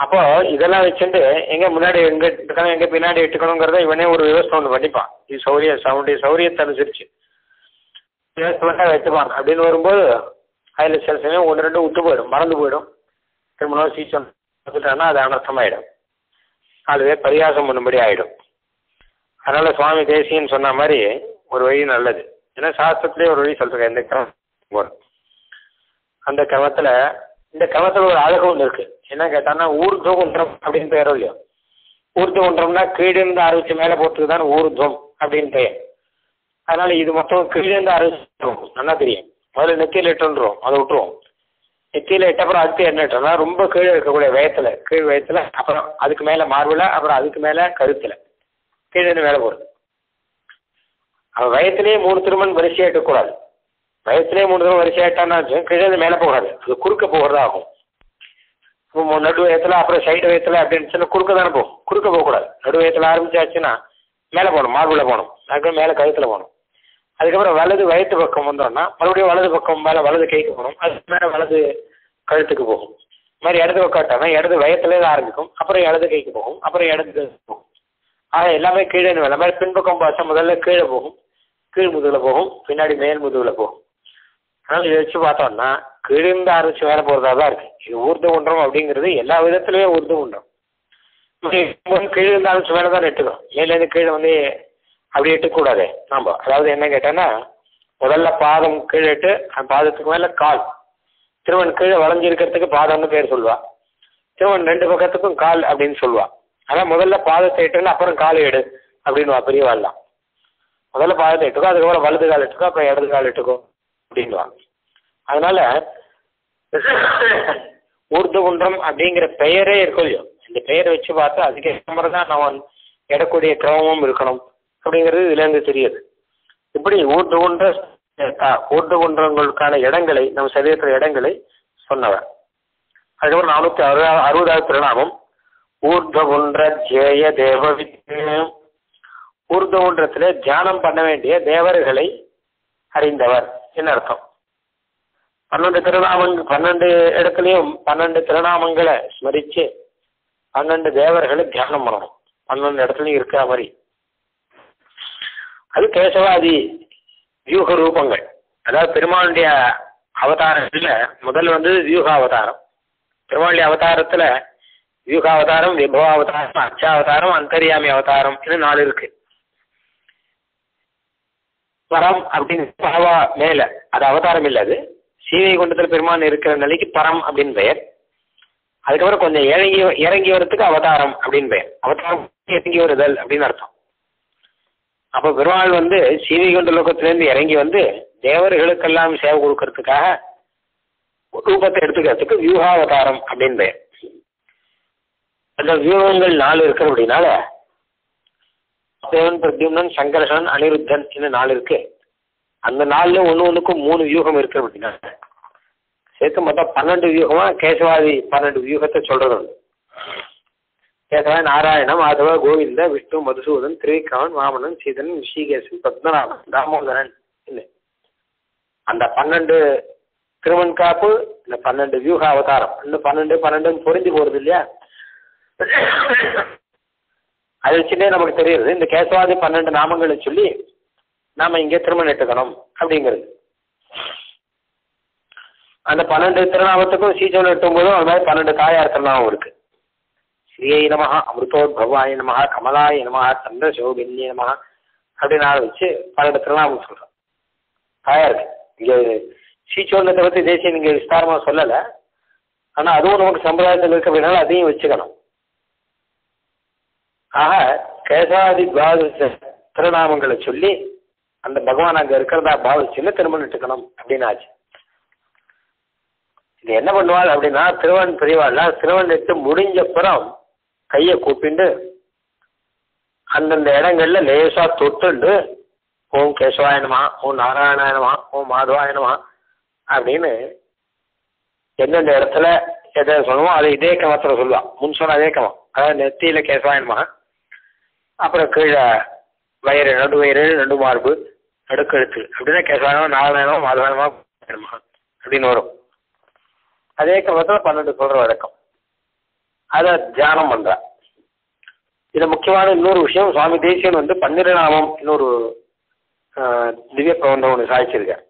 அப்போ இதெல்லாம் வச்சுட்டு எங்க முன்னாடி எங்க இட்டுக்கணும் எங்க பின்னாடி இட்டுக்கணுங்கிறத இவனே ஒரு விவசாயம் ஒன்று பண்ணிப்பான் இது சௌரிய அவனுடைய சௌரியத்தை அனுசரிச்சு விவசாயம் வச்சுப்பான் அப்படின்னு வரும்போது அதில் சில சமயம் ஒன்று ரெண்டு விட்டு போயிடும் மறந்து போயிடும் திரும்ப சீசன் வந்துட்டான்னா அது அனர்த்தமாயிடும் அதுவே பரியாசம் பண்ணும்படி ஆயிடும் அதனால சுவாமி தேசியன்னு சொன்ன மாதிரி ஒரு வழி நல்லது ஏன்னா சாஸ்திரத்திலே ஒரு வழி சொல்றேன் இந்த கிரமம் வரும். அந்த கிரமத்துல இந்த கிரமத்துல ஒரு அழகு ஒன்று இருக்கு என்ன கேட்டான்னா ஊர்துவகுன்றம் அப்படின்னு பெயரும் இல்லையோ ஊர்துவகுன்றம்னா கீழிருந்து ஆரம்பிச்சு மேலே போறதுக்கு தான் ஊர்துவம் அப்படின்னு பெயர் அதனால இது மொத்தம் கீழிருந்து ஆரம்பிச்சிடும் நல்லா தெரியும் முதல்ல நெத்தியில் இட்டுன்றோம் அதை விட்டுருவோம் நெத்தியில் இட்டப்புறம் அடுத்து என்ன இட்டோம்னா ரொம்ப கீழே இருக்கக்கூடிய வயத்துல கீழ் வயத்துல அப்புறம் அதுக்கு மேலே மார்பில் அப்புறம் அதுக்கு மேலே கழுத்துல கீழே இருந்து மேலே போகிறது அவன் வயத்திலேயே மூணு திருமணம் வரிசையாக இட்டக்கூடாது வயசுலேயே மூணு தடவை வரிசை ஆயிட்டான்னா கீழே இருந்து மேலே போகாது அது குறுக்க போகிறதா ஆகும் இப்போ நடு வயத்தில் அப்புறம் சைடு வயத்தில் அப்படின்னு சொன்னா குறுக்க தானே போகும் குறுக்க போகக்கூடாது நடு வயத்தில் ஆரம்பிச்சாச்சுன்னா மேலே போகணும் மார்பில் போகணும் அதுக்கப்புறம் மேலே கழுத்தில் போகணும் அதுக்கப்புறம் வலது வயிற்று பக்கம் வந்தோம்னா மறுபடியும் வலது பக்கம் மேலே வலது கைக்கு போகணும் அதுக்கு மேலே வலது கழுத்துக்கு போகும் இது மாதிரி இடது பக்கம் விட்டாங்கன்னா இடது வயத்துலேயே ஆரம்பிக்கும் அப்புறம் இடது கைக்கு போகும் அப்புறம் இடது கைக்கு போகும் ஆக எல்லாமே கீழே வேலை மாதிரி பின்பக்கம் பார்த்தா முதல்ல கீழே போகும் கீழ் முதுகில் போகும் பின்னாடி மேல் முதுகில் போகும் அதனால் இதை வச்சு பார்த்தோம்னா கீழிருந்து ஆரம்பிச்சு மேலே போகிறதா தான் இருக்குது இது ஊர்த குன்றம் அப்படிங்கிறது எல்லா விதத்துலேயே ஊர்த குன்றம் கீழிருந்து ஆரம்பிச்சு மேலே தான் எட்டுக்கணும் மேலேருந்து கீழே வந்து அப்படி எட்டக்கூடாது நாம அதாவது என்ன கேட்டோன்னா முதல்ல பாதம் கீழே எட்டு அந்த பாதத்துக்கு மேலே கால் திருவன் கீழே வளைஞ்சிருக்கிறதுக்கு பாதம்னு பேர் சொல்லுவா திருவன் ரெண்டு பக்கத்துக்கும் கால் அப்படின்னு சொல்லுவா அதான் முதல்ல பாதத்தை எட்டுன்னு அப்புறம் கால் எடு அப்படின்வா பெரியவாள்லாம் முதல்ல பாதத்தை எட்டுக்கோ அதுக்கப்புறம் வலது கால் எட்டுக்கோ அப்புறம் இடது கால் எட்டுக்கோ அப்படின்வாங்க அதனால ஊர்துகுன்றம் அப்படிங்கிற பெயரே இருக்கும் இல்லையோ இந்த பெயரை வச்சு பார்த்தா அதுக்கேற்ற மாதிரி தான் நம்ம இடக்கூடிய கிரமமும் இருக்கணும் அப்படிங்கிறது இதுலேருந்து தெரியுது இப்படி ஊர்துகுன்ற ஊர்துகுன்றங்களுக்கான இடங்களை நம்ம சரீரத்தில் இடங்களை சொன்னவர் அதுக்கப்புறம் நானூற்றி அறுபது அறுபதாவது திருநாமம் ஊர்துகுன்ற ஜேய தேவவித்து ஊர்துகுன்றத்தில் தியானம் பண்ண வேண்டிய தேவர்களை அறிந்தவர் என்ன அர்த்தம் பன்னெண்டு திருநாமங்கள் பன்னெண்டு இடத்துலையும் பன்னெண்டு திருநாமங்களை ஸ்மரித்து பன்னெண்டு தேவர்களை தியானம் பண்ணணும் பன்னெண்டு இடத்துலையும் இருக்கிற மாதிரி அது கேசவாதி வியூக ரூபங்கள் அதாவது பெருமாளுடைய அவதாரத்தில் முதல் வந்து வியூக அவதாரம் பெருமாளுடைய அவதாரத்தில் வியூக அவதாரம் விபவ அவதாரம் அச்சாவதாரம் அந்தரியாமி அவதாரம் நாலு இருக்கு பரம் அப்படின்னு பரவா மேல அது அவதாரம் இல்லை அது சீவை குண்டத்தில் பெருமான் இருக்கிற நிலைக்கு பரம் அப்படின்னு பெயர் அதுக்கப்புறம் கொஞ்சம் இறங்கி இறங்கி வரத்துக்கு அவதாரம் அப்படின்னு பெயர் அவதாரம் இறங்கி வருதல் அப்படின்னு அர்த்தம் அப்போ பெருமாள் வந்து சீவை குண்ட லோகத்திலேருந்து இறங்கி வந்து தேவர்களுக்கெல்லாம் சேவை கொடுக்கறதுக்காக ரூபத்தை எடுத்துக்கிறதுக்கு வியூகாவதாரம் அப்படின்னு பெயர் அந்த வியூகங்கள் நாலு இருக்கு அப்படின்னால தேவன் பிரத்யும்னன் சங்கர்ஷன் அனிருத்தன் இன்னும் நாலு இருக்கு அந்த நாலுல ஒன்று ஒன்றுக்கும் மூணு வியூகம் இருக்கு அப்படின்னா சேர்த்து மொத்தம் பன்னெண்டு வியூகமா கேசவாதி பன்னெண்டு வியூகத்தை சொல்றது உண்டு கேசவா நாராயண மாதவ கோவிந்த விஷ்ணு மதுசூதன் திரிவிக்ரமன் வாமனன் சீதன் ரிஷிகேசன் பத்மநாபன் தாமோதரன் இல்லை அந்த பன்னெண்டு திருமண் காப்பு இந்த பன்னெண்டு வியூக அவதாரம் இன்னும் பன்னெண்டு பன்னெண்டுன்னு பொருந்தி போறது இல்லையா அதை வச்சுட்டே நமக்கு தெரியுது இந்த கேசவாதி பன்னெண்டு நாமங்களை சொல்லி நாம இங்கே திருமணம் எடுத்துக்கணும் அப்படிங்கிறது அந்த பன்னெண்டு திருநாமத்துக்கும் சீசன் எட்டும் போதும் அது மாதிரி பன்னெண்டு தாயார் திருநாமம் இருக்கு ஸ்ரீயை நமஹா அமிர்தோத்பவாய நமஹா கமலாய நமஹா சந்திரசோபின்ய நமஹா அப்படின்னு ஆரம்பிச்சு பன்னெண்டு திருநாமம் சொல்றோம் தாயாருக்கு இங்கே சீச்சோன்னத்தை பற்றி தேசியம் நீங்கள் விஸ்தாரமாக சொல்லலை ஆனால் அதுவும் நமக்கு சம்பிரதாயத்தில் இருக்கு அப்படின்னால அதையும் வச்சுக்கணும் ஆக கேசாதி பாவிச்ச திருநாமங்களை சொல்லி அந்த பகவான் அங்கே இருக்கிறதா பாவிச்சுன்னு திருமணம் எடுத்துக்கணும் அப்படின்னு ஆச்சு இது என்ன பண்ணுவாள் அப்படின்னா திருவன் பெரியவாள்னா திருவன் எடுத்து முடிஞ்சப்புறம் கையை கூப்பிண்டு அந்தந்த இடங்கள்ல லேசா தொட்டுண்டு ஓம் கேசவாயனமா ஓம் நாராயணாயனமா ஓம் மாதவாயனமா அப்படின்னு எந்தெந்த இடத்துல எதை சொல்லுவோம் அதை இதே கமத்தில் சொல்லுவான் முன் சொன்ன அதே கமம் அதாவது நெத்தியில கேசவாயனமா அப்புறம் கீழே வயிறு நடு வயிறு நடு மார்பு நடுக்கழுத்து அப்படின்னா கேசவாயனமா நாராயணமா மாதவாயனமா அப்படின்னு வரும் அதே கமத்தில் பன்னெண்டு சொல்ற வழக்கம் அதை தியானம் பண்றா இது முக்கியமான இன்னொரு விஷயம் சுவாமி தேசியன் வந்து பன்னிரநாமம் இன்னொரு ஆஹ், திவ்ய பிரபந்தம் ஒன்று சாதிச்சிருக்கார்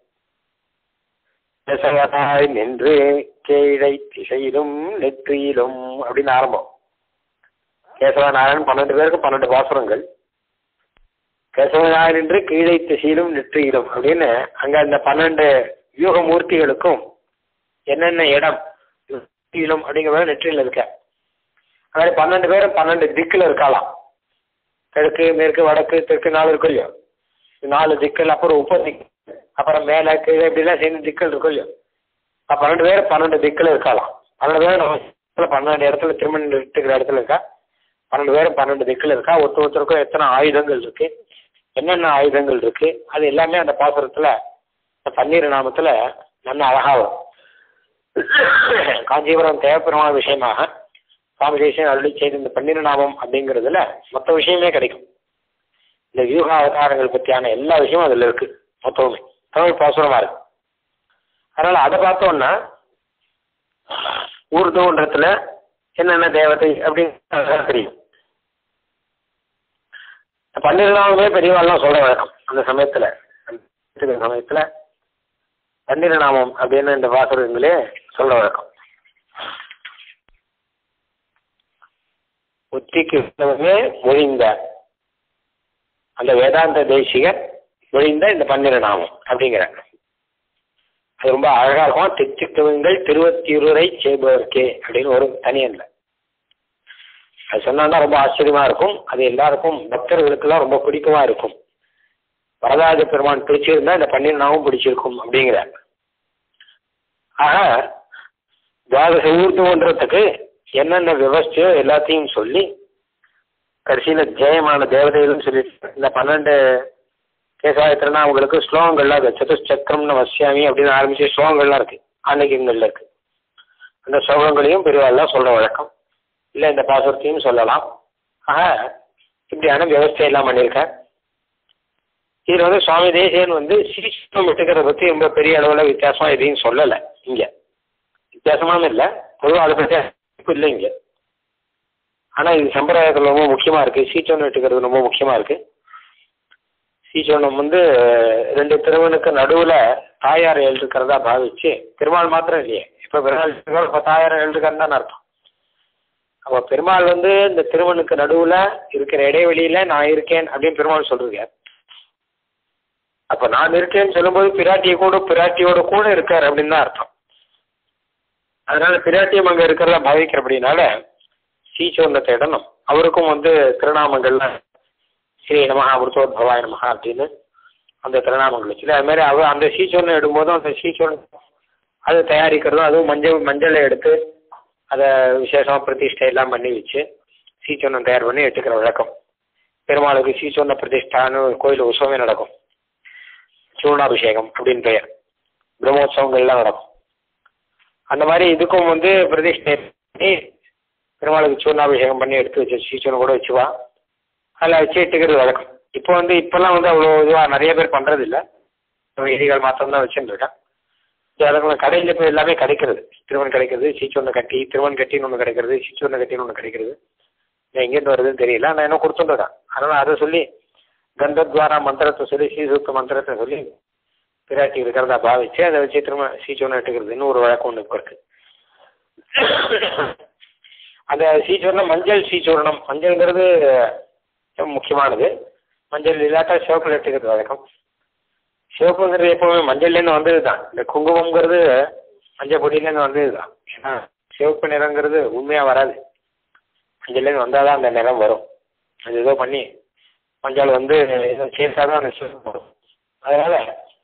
பேசவனாய் நின்று கீழை திசையிலும் நெற்றியிலும் அப்படின்னு ஆரம்பம் கேசவநாராயணன் பன்னெண்டு பேருக்கு பன்னெண்டு பாசுரங்கள் கேசவநாயர் என்று கீழே திசையிலும் நெற்றியிலும் அப்படின்னு அங்க அந்த பன்னெண்டு வியூக மூர்த்திகளுக்கும் என்னென்ன இடம் நெற்றியிலும் அப்படிங்கிற மாதிரி நெற்றியில் இருக்க அதாவது பன்னெண்டு பேரும் பன்னெண்டு திக்கில் இருக்கலாம் கிழக்கு மேற்கு வடக்கு தெற்கு நாலு இருக்கும் இல்லையோ நாலு திக்கள் அப்புறம் உப்ப திக்கு அப்புறம் மேலே கீழே இப்படிலாம் சேர்ந்து திக்கள் இருக்கும் இல்லையோ அப்ப பன்னெண்டு பேர் பன்னெண்டு திக்கில் இருக்கலாம் பன்னெண்டு பேர் நம்ம பன்னெண்டு இடத்துல திருமணம் இருக்கிற இடத்துல இருக்கா பன்னெண்டு பேரும் பன்னெண்டு திக்கில் இருக்கா ஒருத்தர் ஒருத்தருக்கும் எத்தனை ஆயுதங்கள் இருக்கு என்னென்ன ஆயுதங்கள் இருக்கு அது எல்லாமே அந்த பாசுரத்துல இந்த பன்னீர் நாமத்துல நல்ல அழகா வரும் காஞ்சிபுரம் தேவப்பெருமான விஷயமாக சுவாமி தேசியம் அருளி செய்த இந்த பன்னீர் நாமம் அப்படிங்கிறதுல மொத்த விஷயமே கிடைக்கும் இந்த வியூக அவதாரங்கள் பற்றியான எல்லா விஷயமும் அதுல இருக்கு மொத்தமுமே தமிழ் பாசுரமா இருக்கு அதனால அதை பார்த்தோம்னா ஊர்துவன்றத்துல என்னென்ன தேவதை அப்படின்னு தெரியும் பன்னிரண்டாவதுமே பெரியவாள்லாம் சொல்ற வழக்கம் அந்த சமயத்துல அந்த சமயத்துல பன்னிர நாமம் அப்படின்னு இந்த பாசுரங்களே சொல்ற வழக்கம் உச்சிக்கு உள்ளவமே மொழிந்த அந்த வேதாந்த தேசிகர் மொழிந்த இந்த பன்னிர நாமம் அப்படிங்கிற அது ரொம்ப அழகா இருக்கும் திச்சுக்குவங்கள் திருவத்தியூரை செய்பவர்க்கே அப்படின்னு ஒரு தனியன்ல அது சொன்னா ரொம்ப ஆச்சரியமா இருக்கும் அது எல்லாருக்கும் பக்தர்களுக்கெல்லாம் ரொம்ப பிடிக்கமா இருக்கும் வரதாஜ பெருமான் பிடிச்சிருந்தா இந்த பன்னீர் நாமும் பிடிச்சிருக்கும் அப்படிங்கிற ஆக துவாதச ஊர்த்துவன்றதுக்கு என்னென்ன விவஸ்தையோ எல்லாத்தையும் சொல்லி கடைசியில ஜெயமான தேவதைகள்னு சொல்லிட்டு இந்த பன்னெண்டு கேசாய திருநாமங்களுக்கு ஸ்லோகங்கள்லாம் இருக்கு சதுஷ்சக்கரம்னு வசியாமி அப்படின்னு ஆரம்பிச்சு ஸ்லோகங்கள்லாம் இருக்கு ஆன்மீகங்கள்ல இருக்கு அந்த ஸ்லோகங்களையும் பெரியவாள்லாம் சொல்ற வழக்கம் இல்லை இந்த பாசுரத்தையும் சொல்லலாம் ஆக இப்படியான வியவஸ்தை எல்லாம் பண்ணியிருக்கேன் இதில் வந்து சுவாமி தேசியன் வந்து சீக்கிரம் விட்டுக்கிறத பற்றி ரொம்ப பெரிய அளவில் வித்தியாசமா எதையும் சொல்லலை இங்கே வித்தியாசமான இல்லை பொதுவாக அதை பற்றி அறிவிப்பு இல்லை இங்கே ஆனால் இது சம்பிரதாயத்தில் ரொம்ப முக்கியமாக இருக்குது சீச்சோன்னு விட்டுக்கிறது ரொம்ப முக்கியமாக இருக்குது சீச்சோனம் வந்து ரெண்டு திருவனுக்கு நடுவில் தாயார் எழுதுக்கிறதா பாவிச்சு திருமால் மாத்திரம் இல்லையே இப்போ பெருமாள் இப்போ தாயார் எழுதுக்கிறன்னு தான் அர்த்தம் அப்போ பெருமாள் வந்து இந்த திருமணுக்கு நடுவில் இருக்கிற இடைவெளியில் நான் இருக்கேன் அப்படின்னு பெருமாள் சொல்றீங்க அப்போ நான் இருக்கேன்னு சொல்லும்போது பிராட்டியை கூட பிராட்டியோட கூட இருக்கார் அப்படின்னு தான் அர்த்தம் அதனால பிராட்டியம் அங்கே இருக்கிறதா பாவிக்கிறபடினால சீச்சோன்னத்தை இடணும் அவருக்கும் வந்து திருநாமங்கள்ல ஸ்ரீ நமஹா அமிர்தோத்பவாய நமஹா அப்படின்னு அந்த திருநாமங்கள் வச்சு அது மாதிரி அவர் அந்த சீச்சோன்னு இடும்போதும் அந்த சீச்சோன் அது தயாரிக்கிறதும் அதுவும் மஞ்சள் மஞ்சளை எடுத்து அதை விசேஷமாக பிரதிஷ்டை எல்லாம் பண்ணி வச்சு சீச்சொன்னம் தயார் பண்ணி எடுத்துக்கிற வழக்கம் பெருமாளுக்கு சீச்சொன்ன பிரதிஷ்டான்னு ஒரு கோயில் உற்சவமே நடக்கும் சூர்ணாபிஷேகம் அப்படின்னு பெயர் பிரம்மோத்சவங்கள்லாம் நடக்கும் அந்த மாதிரி இதுக்கும் வந்து பிரதிஷ்டை பண்ணி பெருமாளுக்கு சூர்ணாபிஷேகம் பண்ணி எடுத்து வச்சு சீச்சொன்னு கூட வச்சுவா அதில் வச்சு எடுத்துக்கிறது வழக்கம் இப்போ வந்து இப்போல்லாம் வந்து அவ்வளோ இதுவாக நிறைய பேர் பண்ணுறது இல்லை எதிகள் மாத்திரம் தான் வச்சுட்டு இருக்கேன் அதெல்லாம் கடையில் இப்போ எல்லாமே கிடைக்கிறது திருவன் கிடைக்கிறது சீச்சொன்னு கட்டி திருவன் கட்டின்னு ஒன்று கிடைக்கிறது சீச்சொன்னு கட்டின்னு ஒன்று கிடைக்கிறது எங்கேருந்து வருதுன்னு தெரியல நான் என்ன கொடுத்துட்டுருக்கேன் அதனால் அதை சொல்லி கந்தத்வாரா மந்திரத்தை சொல்லி ஸ்ரீசூத்த மந்திரத்தை சொல்லி பிராட்டி இருக்கிறதா பாவிச்சு அதை வச்சு திரும்ப சீச்சொன்னு எடுத்துக்கிறதுன்னு ஒரு வழக்கம் ஒன்று இப்போ இருக்கு அந்த சீச்சூர்ணம் மஞ்சள் சீச்சூர்ணம் மஞ்சள்ங்கிறது முக்கியமானது மஞ்சள் இல்லாட்டா சிவப்பில் எடுத்துக்கிறது வழக்கம் சிவப்புங்கிறது எப்பவுமே மஞ்சள்லேருந்து வந்தது தான் இந்த குங்குமங்கிறது மஞ்சள் பொடியிலேருந்து வந்தது தான் ஏன்னா சிவப்பு நிறங்கிறது உண்மையாக வராது மஞ்சள்லேருந்து வந்தால் தான் அந்த நிறம் வரும் அது ஏதோ பண்ணி மஞ்சள் வந்து ஏதோ சேர்த்தா தான் அந்த சிவப்பு வரும் அதனால்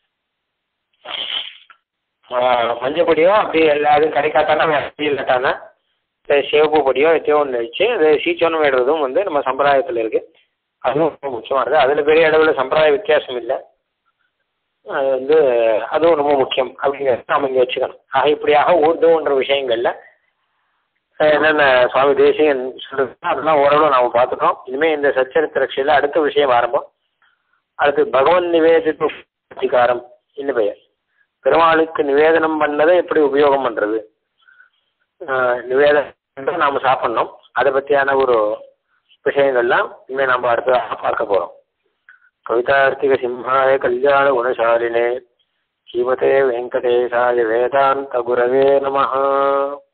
மஞ்சள் பொடியோ அப்படி எல்லாரும் கிடைக்காட்டானா அப்படி இல்லாட்டானா சிவப்பு பொடியோ எத்தையோ ஒன்று வச்சு அது சீச்சோன்னு விடுறதும் வந்து நம்ம சம்பிரதாயத்தில் இருக்குது அதுவும் ரொம்ப முக்கியமானது அதில் பெரிய அளவில் சம்பிரதாய வித்தியாசம் இல்லை அது வந்து அதுவும் ரொம்ப முக்கியம் அப்படிங்கிறத நாம் இங்கே வச்சுக்கணும் ஆக இப்படியாக ஊர்துவன்ற விஷயங்களில் என்னென்ன சுவாமி தேசியன் சொல்றது அதெல்லாம் ஓரளவு நாம் பார்த்துட்டோம் இனிமேல் இந்த சச்சரித்திர ரட்சையில் அடுத்த விஷயம் ஆரம்பம் அடுத்து பகவன் நிவேதித்து அதிகாரம் என்ன பெயர் பெருமாளுக்கு நிவேதனம் பண்ணதை எப்படி உபயோகம் பண்ணுறது நிவேதனம் நாம் சாப்பிட்ணும் அதை பற்றியான ஒரு விஷயங்கள்லாம் இனிமேல் நம்ம அடுத்ததாக பார்க்க போகிறோம் கவிதார்த்திக சிம்ஹாய கல்யாண குணசாலினே ஸ்ரீமதே வெங்கடேசாய வேதாந்த குரவே நமஹ